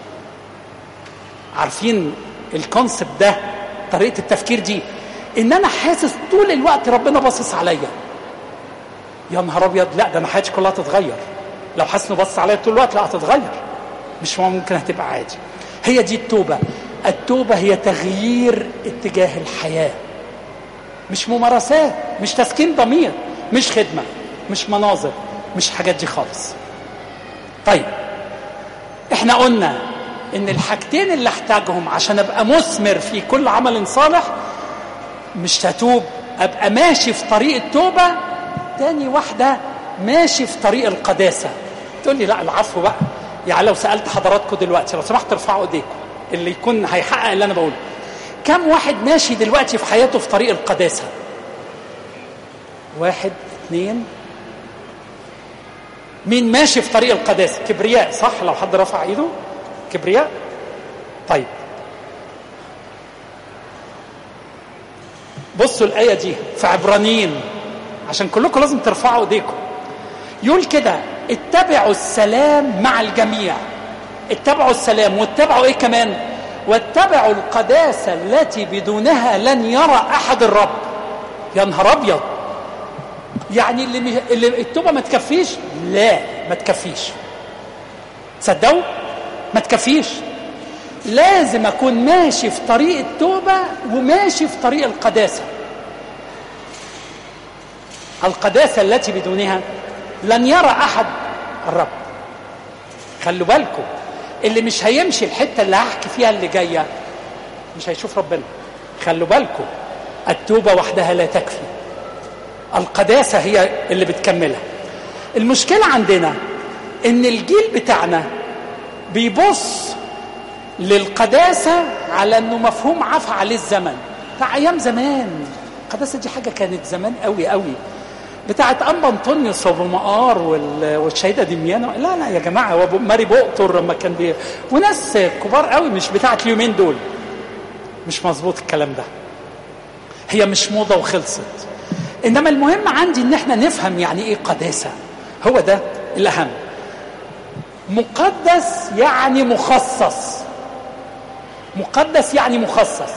عارفين الكونسبت ده طريقة التفكير دي إن أنا حاسس طول الوقت ربنا باصص عليا يا نهار أبيض لا ده أنا حياتي كلها تتغير لو حاسس إنه باصص عليا طول الوقت لا هتتغير مش ممكن هتبقى عادي هي دي التوبة التوبة هي تغيير اتجاه الحياة مش ممارسات مش تسكين ضمير مش خدمة مش مناظر مش حاجات دي خالص طيب احنا قلنا ان الحاجتين اللي احتاجهم عشان ابقى مثمر في كل عمل صالح مش تتوب ابقى ماشي في طريق التوبة تاني واحدة ماشي في طريق القداسة تقول لي لا العفو بقى يعني لو سألت حضراتكم دلوقتي لو سمحت ارفعوا ايديكم اللي يكون هيحقق اللي انا بقوله كم واحد ماشي دلوقتي في حياته في طريق القداسة واحد اثنين مين ماشي في طريق القداسة كبرياء صح لو حد رفع ايده كبرياء طيب بصوا الآية دي في عبرانيين عشان كلكم لازم ترفعوا ايديكم يقول كده اتبعوا السلام مع الجميع اتبعوا السلام واتبعوا ايه كمان واتبعوا القداسة التي بدونها لن يرى أحد الرب يا نهار أبيض يعني اللي, مه... اللي التوبة ما تكفيش لا ما تكفيش تصدقوا ما تكفيش لازم أكون ماشي في طريق التوبة وماشي في طريق القداسة القداسة التي بدونها لن يرى أحد الرب خلوا بالكم اللي مش هيمشي الحتة اللي هحكي فيها اللي جاية مش هيشوف ربنا خلوا بالكم التوبة وحدها لا تكفي القداسة هي اللي بتكملها المشكلة عندنا ان الجيل بتاعنا بيبص للقداسة على انه مفهوم عفى عليه الزمن بتاع ايام زمان القداسة دي حاجة كانت زمان قوي قوي بتاعت أنبا أنطونيوس وأبو مقار والشهيدة دميانة لا لا يا جماعة وأبو ماري بؤطر لما كان بي وناس كبار قوي مش بتاعت اليومين دول مش مظبوط الكلام ده هي مش موضة وخلصت إنما المهم عندي إن إحنا نفهم يعني إيه قداسة هو ده الأهم مقدس يعني مخصص مقدس يعني مخصص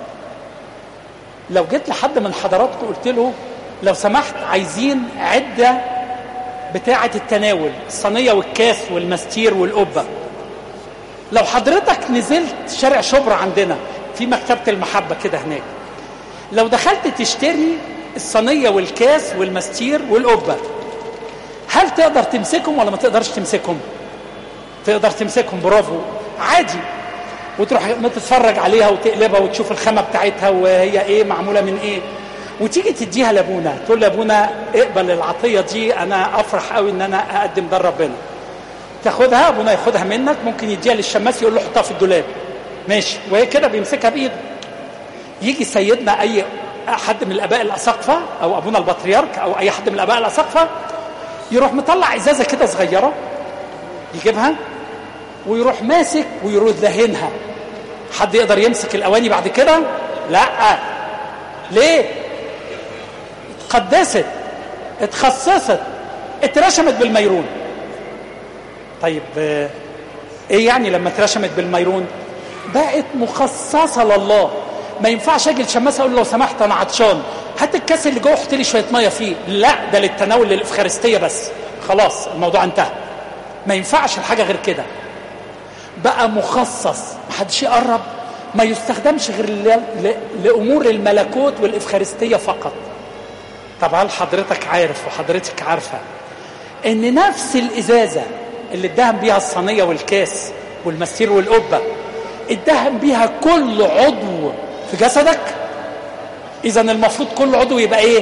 لو جيت لحد من حضراتكم قلت له لو سمحت عايزين عدة بتاعة التناول الصينية والكاس والمستير والقبة لو حضرتك نزلت شارع شبرا عندنا في مكتبة المحبة كده هناك لو دخلت تشتري الصينية والكاس والمستير والقبة هل تقدر تمسكهم ولا ما تقدرش تمسكهم تقدر تمسكهم برافو عادي وتروح تتفرج عليها وتقلبها وتشوف الخامة بتاعتها وهي ايه معمولة من ايه وتيجي تديها لابونا تقول لابونا اقبل العطيه دي انا افرح قوي ان انا اقدم ده لربنا تاخدها ابونا ياخدها منك ممكن يديها للشماس يقول له حطها في الدولاب ماشي وهي كده بيمسكها بايده يجي سيدنا اي حد من الاباء الاساقفه او ابونا البطريرك او اي حد من الاباء الاساقفه يروح مطلع ازازه كده صغيره يجيبها ويروح ماسك ويروح دهنها حد يقدر يمسك الاواني بعد كده لا ليه اتقدست اتخصصت اترشمت بالميرون طيب ايه يعني لما اترشمت بالميرون بقت مخصصه لله ما ينفعش اجي الشماس اقول له لو سمحت انا عطشان هات الكاس اللي جوه حط لي شويه ميه فيه لا ده للتناول للافخارستيه بس خلاص الموضوع انتهى ما ينفعش الحاجه غير كده بقى مخصص محدش يقرب ما يستخدمش غير لامور الملكوت والافخارستيه فقط طب هل حضرتك عارف وحضرتك عارفه ان نفس الازازه اللي اتدهن بيها الصينيه والكاس والمسير والقبه اتدهن بيها كل عضو في جسدك اذا المفروض كل عضو يبقى ايه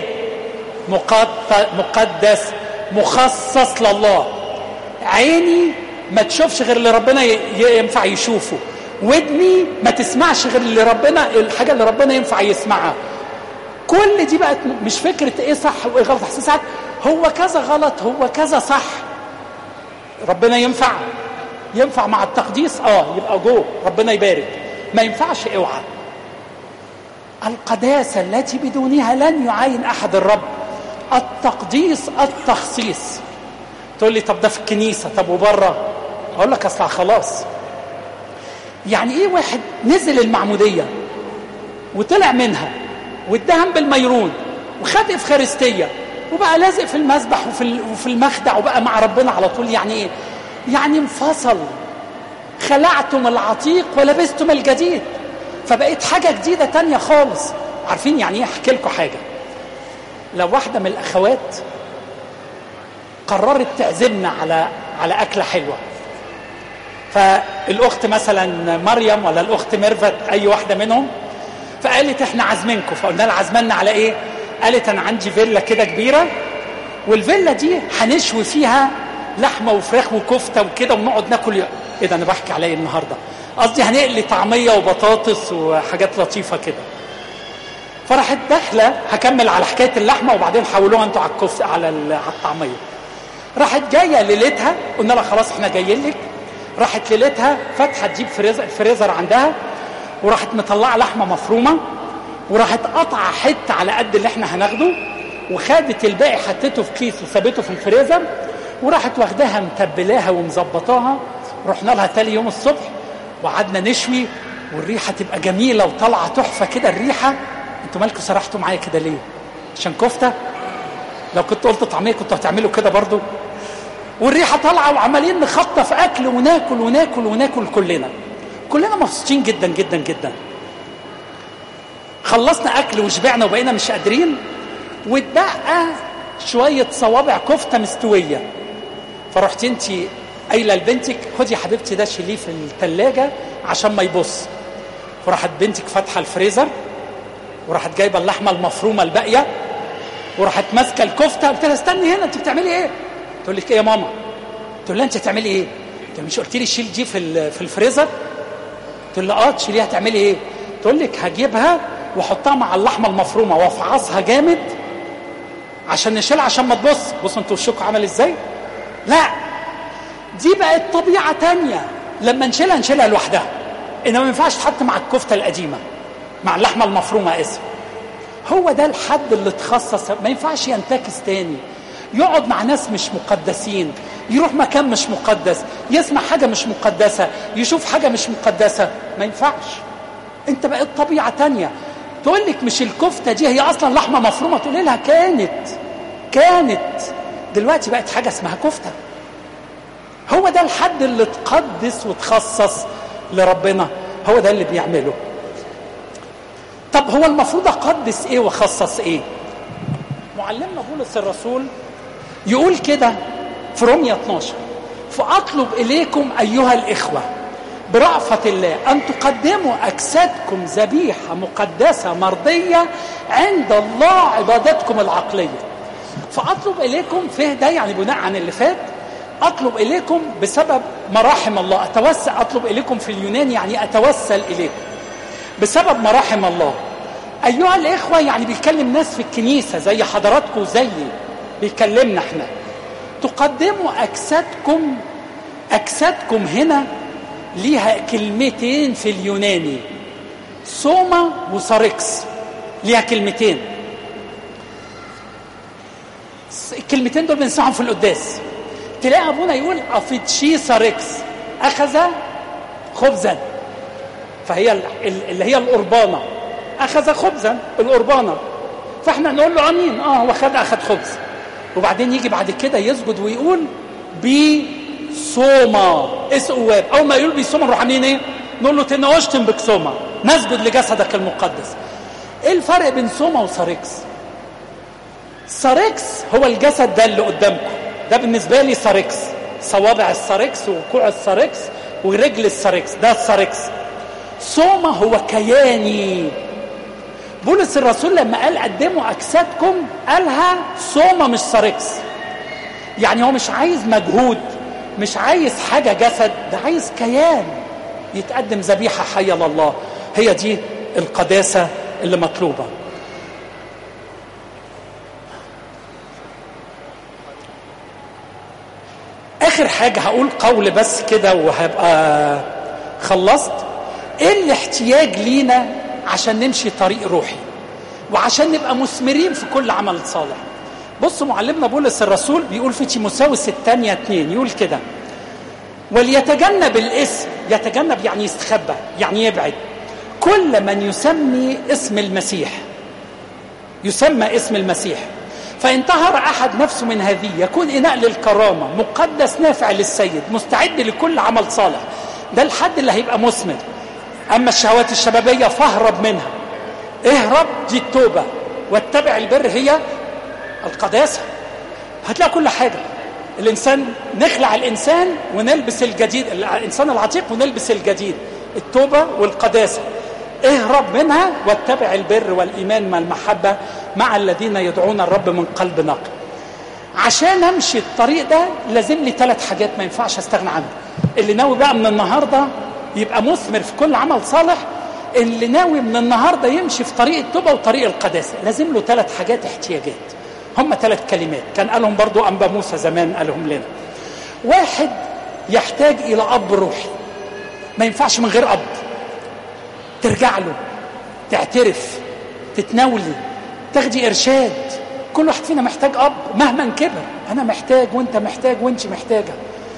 مقدس مخصص لله عيني ما تشوفش غير اللي ربنا ينفع يشوفه ودني ما تسمعش غير اللي ربنا الحاجه اللي ربنا ينفع يسمعها كل دي بقت مش فكره ايه صح وايه غلط احسن ساعات هو كذا غلط هو كذا صح ربنا ينفع ينفع مع التقديس اه يبقى جوه ربنا يبارك ما ينفعش اوعى القداسة التي بدونها لن يعين أحد الرب التقديس التخصيص تقول لي طب ده في الكنيسة طب وبره أقول لك أصلا خلاص يعني إيه واحد نزل المعمودية وطلع منها واتدهن بالميرون وخد إفخارستية وبقى لازق في المسبح وفي وفي المخدع وبقى مع ربنا على طول يعني إيه؟ يعني انفصل خلعتم العتيق ولبستم الجديد فبقيت حاجة جديدة تانية خالص عارفين يعني ايه احكي لكم حاجة لو واحدة من الأخوات قررت تعزمنا على على أكلة حلوة فالأخت مثلا مريم ولا الأخت ميرفت أي واحدة منهم فقالت احنا عازمينكم فقلنا لها عازمنا على ايه؟ قالت انا عندي فيلا كده كبيرة والفيلا دي هنشوي فيها لحمة وفراخ وكفتة وكده ونقعد ناكل ايه ده انا بحكي على ايه النهارده؟ قصدي هنقلي طعميه وبطاطس وحاجات لطيفه كده فراحت داخله هكمل على حكايه اللحمه وبعدين حولوها انتوا على الكفته على على الطعميه راحت جايه ليلتها قلنا لها خلاص احنا جايين لك راحت ليلتها فاتحه تجيب فريزر الفريزر عندها وراحت مطلعه لحمه مفرومه وراحت قطعه حته على قد اللي احنا هناخده وخدت الباقي حطيته في كيس وسابته في الفريزر وراحت واخداها متبلاها ومظبطاها رحنا لها تاني يوم الصبح وقعدنا نشوي والريحه تبقى جميله وطالعه تحفه كده الريحه انتوا مالكم سرحتوا معايا كده ليه؟ عشان كفته؟ لو كنت قلت طعميه كنتوا هتعملوا كده برضو؟ والريحه طالعه وعمالين نخطف اكل وناكل وناكل وناكل كلنا. كلنا مبسوطين جدا جدا جدا. خلصنا اكل وشبعنا وبقينا مش قادرين واتبقى شويه صوابع كفته مستويه. فرحت انت قايله لبنتك خدي يا حبيبتي ده شيليه في الثلاجه عشان ما يبص. فراحت بنتك فاتحه الفريزر وراحت جايبه اللحمه المفرومه الباقيه وراحت ماسكه الكفته قلت لها استني هنا انت بتعملي ايه؟ تقول لك ايه يا ماما؟ تقول لها انت هتعملي ايه؟ انت مش قلت لي شيل دي في في الفريزر؟ تقول لها اه تشيليها تعملي ايه؟ تقول لك هجيبها واحطها مع اللحمه المفرومه وافعصها جامد عشان نشيلها عشان ما تبص بصوا انتوا وشكم عمل ازاي؟ لا دي بقت طبيعه تانية لما نشيلها نشيلها لوحدها انما ما ينفعش تحط مع الكفته القديمه مع اللحمه المفرومه اسم هو ده الحد اللي اتخصص ما ينفعش ينتكس تاني يقعد مع ناس مش مقدسين يروح مكان مش مقدس يسمع حاجة مش مقدسة يشوف حاجة مش مقدسة ما ينفعش انت بقيت طبيعة تانية تقول لك مش الكفتة دي هي أصلا لحمة مفرومة تقول لها كانت كانت دلوقتي بقت حاجة اسمها كفتة هو ده الحد اللي تقدس وتخصص لربنا هو ده اللي بيعمله طب هو المفروض اقدس ايه واخصص ايه معلمنا بولس الرسول يقول كده في رومية 12 فاطلب اليكم ايها الاخوه برأفة الله أن تقدموا أجسادكم ذبيحة مقدسة مرضية عند الله عبادتكم العقلية فأطلب إليكم فيه ده يعني بناء عن اللي فات أطلب إليكم بسبب مراحم الله أتوسل أطلب إليكم في اليونان يعني أتوسل إليكم بسبب مراحم الله أيها الإخوة يعني بيكلم ناس في الكنيسة زي حضراتكم زيي بيكلمنا احنا تقدموا أجسادكم أجسادكم هنا ليها كلمتين في اليوناني سوما وساركس ليها كلمتين الكلمتين دول بنسمعهم في القداس تلاقي ابونا يقول افيتشي ساركس اخذ خبزا فهي اللي هي القربانه اخذ خبزا القربانه فاحنا نقول له امين اه هو خد اخذ خبز وبعدين يجي بعد كده يسجد ويقول بي صوما اس اواب اول ما يقول بي صوما نروح عاملين ايه نقول له تناوشتم بكسوما نسجد لجسدك المقدس ايه الفرق بين صوما وساركس ساركس هو الجسد ده اللي قدامكم ده بالنسبه لي ساركس صوابع الساركس وكوع الساركس ورجل الساركس ده الساركس صوما هو كياني بولس الرسول لما قال قدموا اجسادكم قالها صوما مش ساركس يعني هو مش عايز مجهود مش عايز حاجه جسد ده عايز كيان يتقدم ذبيحه حيه لله هي دي القداسه اللي مطلوبه اخر حاجه هقول قول بس كده وهبقى خلصت ايه الاحتياج لينا عشان نمشي طريق روحي وعشان نبقى مثمرين في كل عمل صالح بص معلمنا بولس الرسول بيقول في تيموساوس الثانية اتنين يقول كده وليتجنب الاسم يتجنب يعني يستخبى يعني يبعد كل من يسمي اسم المسيح يسمى اسم المسيح فإن طهر أحد نفسه من هذه يكون إناء للكرامة مقدس نافع للسيد مستعد لكل عمل صالح ده الحد اللي هيبقى مثمر أما الشهوات الشبابية فاهرب منها اهرب دي التوبة واتبع البر هي القداسة هتلاقي كل حاجة الإنسان نخلع الإنسان ونلبس الجديد الإنسان العتيق ونلبس الجديد التوبة والقداسة اهرب منها واتبع البر والإيمان والمحبة مع الذين يدعون الرب من قلب نقي عشان امشي الطريق ده لازم لي ثلاث حاجات ما ينفعش استغنى عنها اللي ناوي بقى من النهارده يبقى مثمر في كل عمل صالح اللي ناوي من النهارده يمشي في طريق التوبه وطريق القداسه لازم له ثلاث حاجات احتياجات هم ثلاث كلمات كان قالهم برضو انبا موسى زمان قالهم لنا واحد يحتاج الى اب روحي ما ينفعش من غير اب ترجع له تعترف تتناولي تاخدي ارشاد كل واحد فينا محتاج اب مهما كبر انا محتاج وانت محتاج وانت محتاجه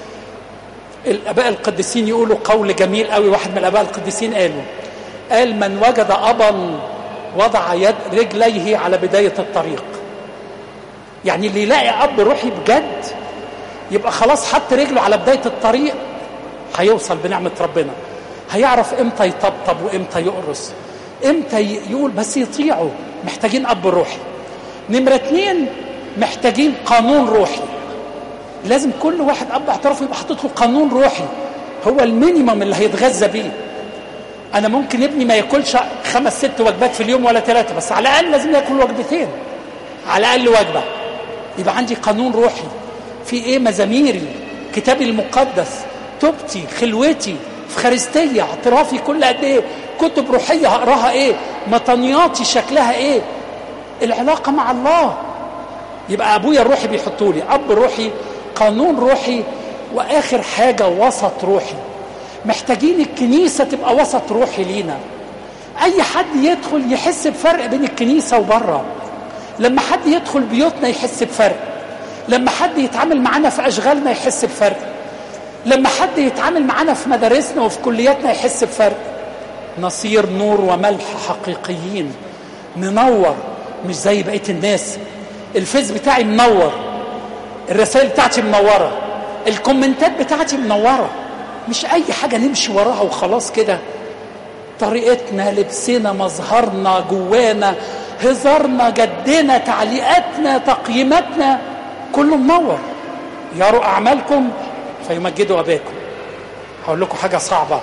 الاباء القديسين يقولوا قول جميل قوي واحد من الاباء القديسين قالوا قال من وجد ابا وضع يد رجليه على بدايه الطريق يعني اللي يلاقي اب روحي بجد يبقى خلاص حط رجله على بدايه الطريق هيوصل بنعمه ربنا هيعرف امتى يطبطب وامتى يقرص امتى يقول بس يطيعوا محتاجين اب روحي نمره اتنين محتاجين قانون روحي لازم كل واحد اب اعترافه يبقى حاطط له قانون روحي هو المينيمم اللي هيتغذى بيه انا ممكن ابني ما ياكلش خمس ست وجبات في اليوم ولا ثلاثه بس على الاقل لازم ياكل وجبتين على الاقل وجبه يبقى عندي قانون روحي في ايه مزاميري كتابي المقدس توبتي خلوتي فخارستية اعترافي كل قد ايه كتب روحية هقراها ايه مطنياتي شكلها ايه العلاقة مع الله يبقى ابويا الروحي بيحطوا لي اب روحي قانون روحي واخر حاجة وسط روحي محتاجين الكنيسة تبقى وسط روحي لينا اي حد يدخل يحس بفرق بين الكنيسة وبره لما حد يدخل بيوتنا يحس بفرق لما حد يتعامل معانا في اشغالنا يحس بفرق لما حد يتعامل معانا في مدارسنا وفي كلياتنا يحس بفرق نصير نور وملح حقيقيين ننور مش زي بقيه الناس الفيس بتاعي منور الرسائل بتاعتي منوره الكومنتات بتاعتي منوره مش اي حاجه نمشي وراها وخلاص كده طريقتنا لبسنا مظهرنا جوانا هزارنا جدنا تعليقاتنا تقييماتنا كله منور يروا اعمالكم فيمجدوا اباكم هقول لكم حاجه صعبه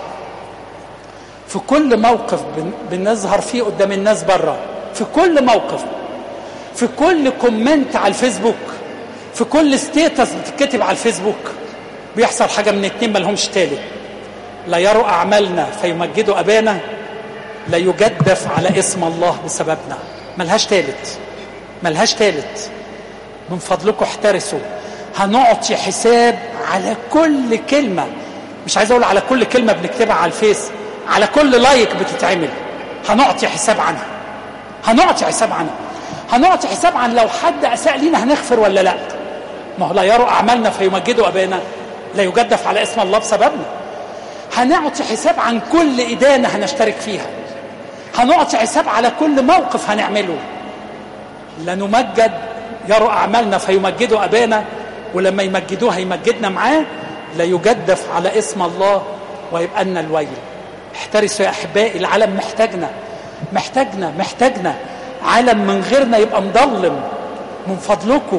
في كل موقف بنظهر فيه قدام الناس بره في كل موقف في كل كومنت على الفيسبوك في كل ستيتس بتتكتب على الفيسبوك بيحصل حاجه من اتنين ملهمش تالت لا يروا اعمالنا فيمجدوا ابانا لا يجدف على اسم الله بسببنا ملهاش تالت ملهاش تالت من فضلكم احترسوا هنعطي حساب على كل كلمه مش عايز اقول على كل كلمه بنكتبها على الفيس على كل لايك بتتعمل هنعطي حساب عنها هنعطي حساب عنها هنعطي حساب عن لو حد اساء لينا هنغفر ولا لا ما هو لا يروا اعمالنا فيمجدوا ابانا لا يجدف على اسم الله بسببنا هنعطي حساب عن كل ادانه هنشترك فيها هنعطي حساب على كل موقف هنعمله لنمجد يروا اعمالنا فيمجدوا ابانا ولما يمجدوه هيمجدنا معاه لا يجدف على اسم الله ويبقى لنا الويل احترسوا يا احبائي العالم محتاجنا محتاجنا محتاجنا عالم من غيرنا يبقى مضلم من فضلكم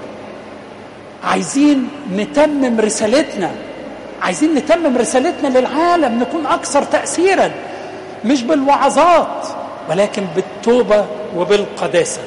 عايزين نتمم رسالتنا عايزين نتمم رسالتنا للعالم نكون اكثر تاثيرا مش بالوعظات ولكن بالتوبه وبالقداسه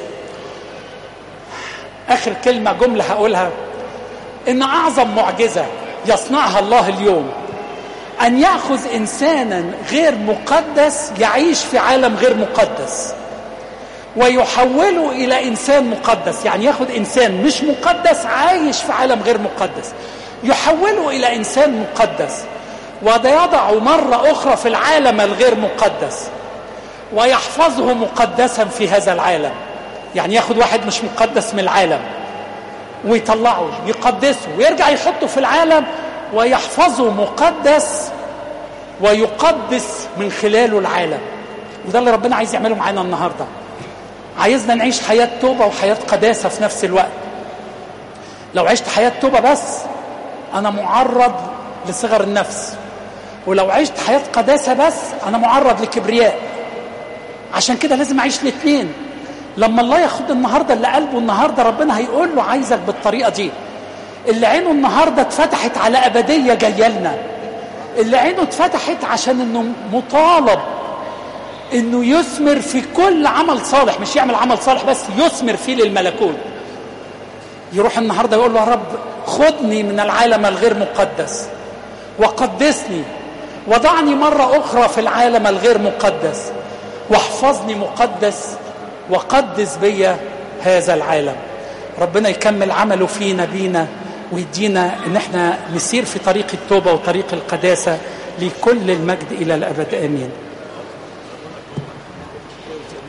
اخر كلمه جمله هقولها ان اعظم معجزه يصنعها الله اليوم ان ياخذ انسانا غير مقدس يعيش في عالم غير مقدس ويحوله الى انسان مقدس يعني ياخذ انسان مش مقدس عايش في عالم غير مقدس يحوله الى انسان مقدس ويضعه مره اخرى في العالم الغير مقدس ويحفظه مقدسا في هذا العالم يعني ياخد واحد مش مقدس من العالم ويطلعه يقدسه ويرجع يحطه في العالم ويحفظه مقدس ويقدس من خلاله العالم وده اللي ربنا عايز يعمله معانا النهارده عايزنا نعيش حياة توبة وحياة قداسة في نفس الوقت لو عشت حياة توبة بس أنا معرض لصغر النفس ولو عشت حياة قداسة بس أنا معرض لكبرياء عشان كده لازم أعيش الاثنين لما الله ياخد النهارده اللي قلبه النهارده ربنا هيقول له عايزك بالطريقه دي اللي عينه النهارده اتفتحت على ابديه جايه لنا اللي عينه اتفتحت عشان انه مطالب انه يثمر في كل عمل صالح مش يعمل عمل صالح بس يثمر فيه للملكوت يروح النهارده يقول له يا رب خدني من العالم الغير مقدس وقدسني وضعني مرة أخرى في العالم الغير مقدس واحفظني مقدس وقدس بي هذا العالم ربنا يكمل عمله فينا بينا ويدينا ان احنا نسير في طريق التوبة وطريق القداسة لكل المجد الى الابد امين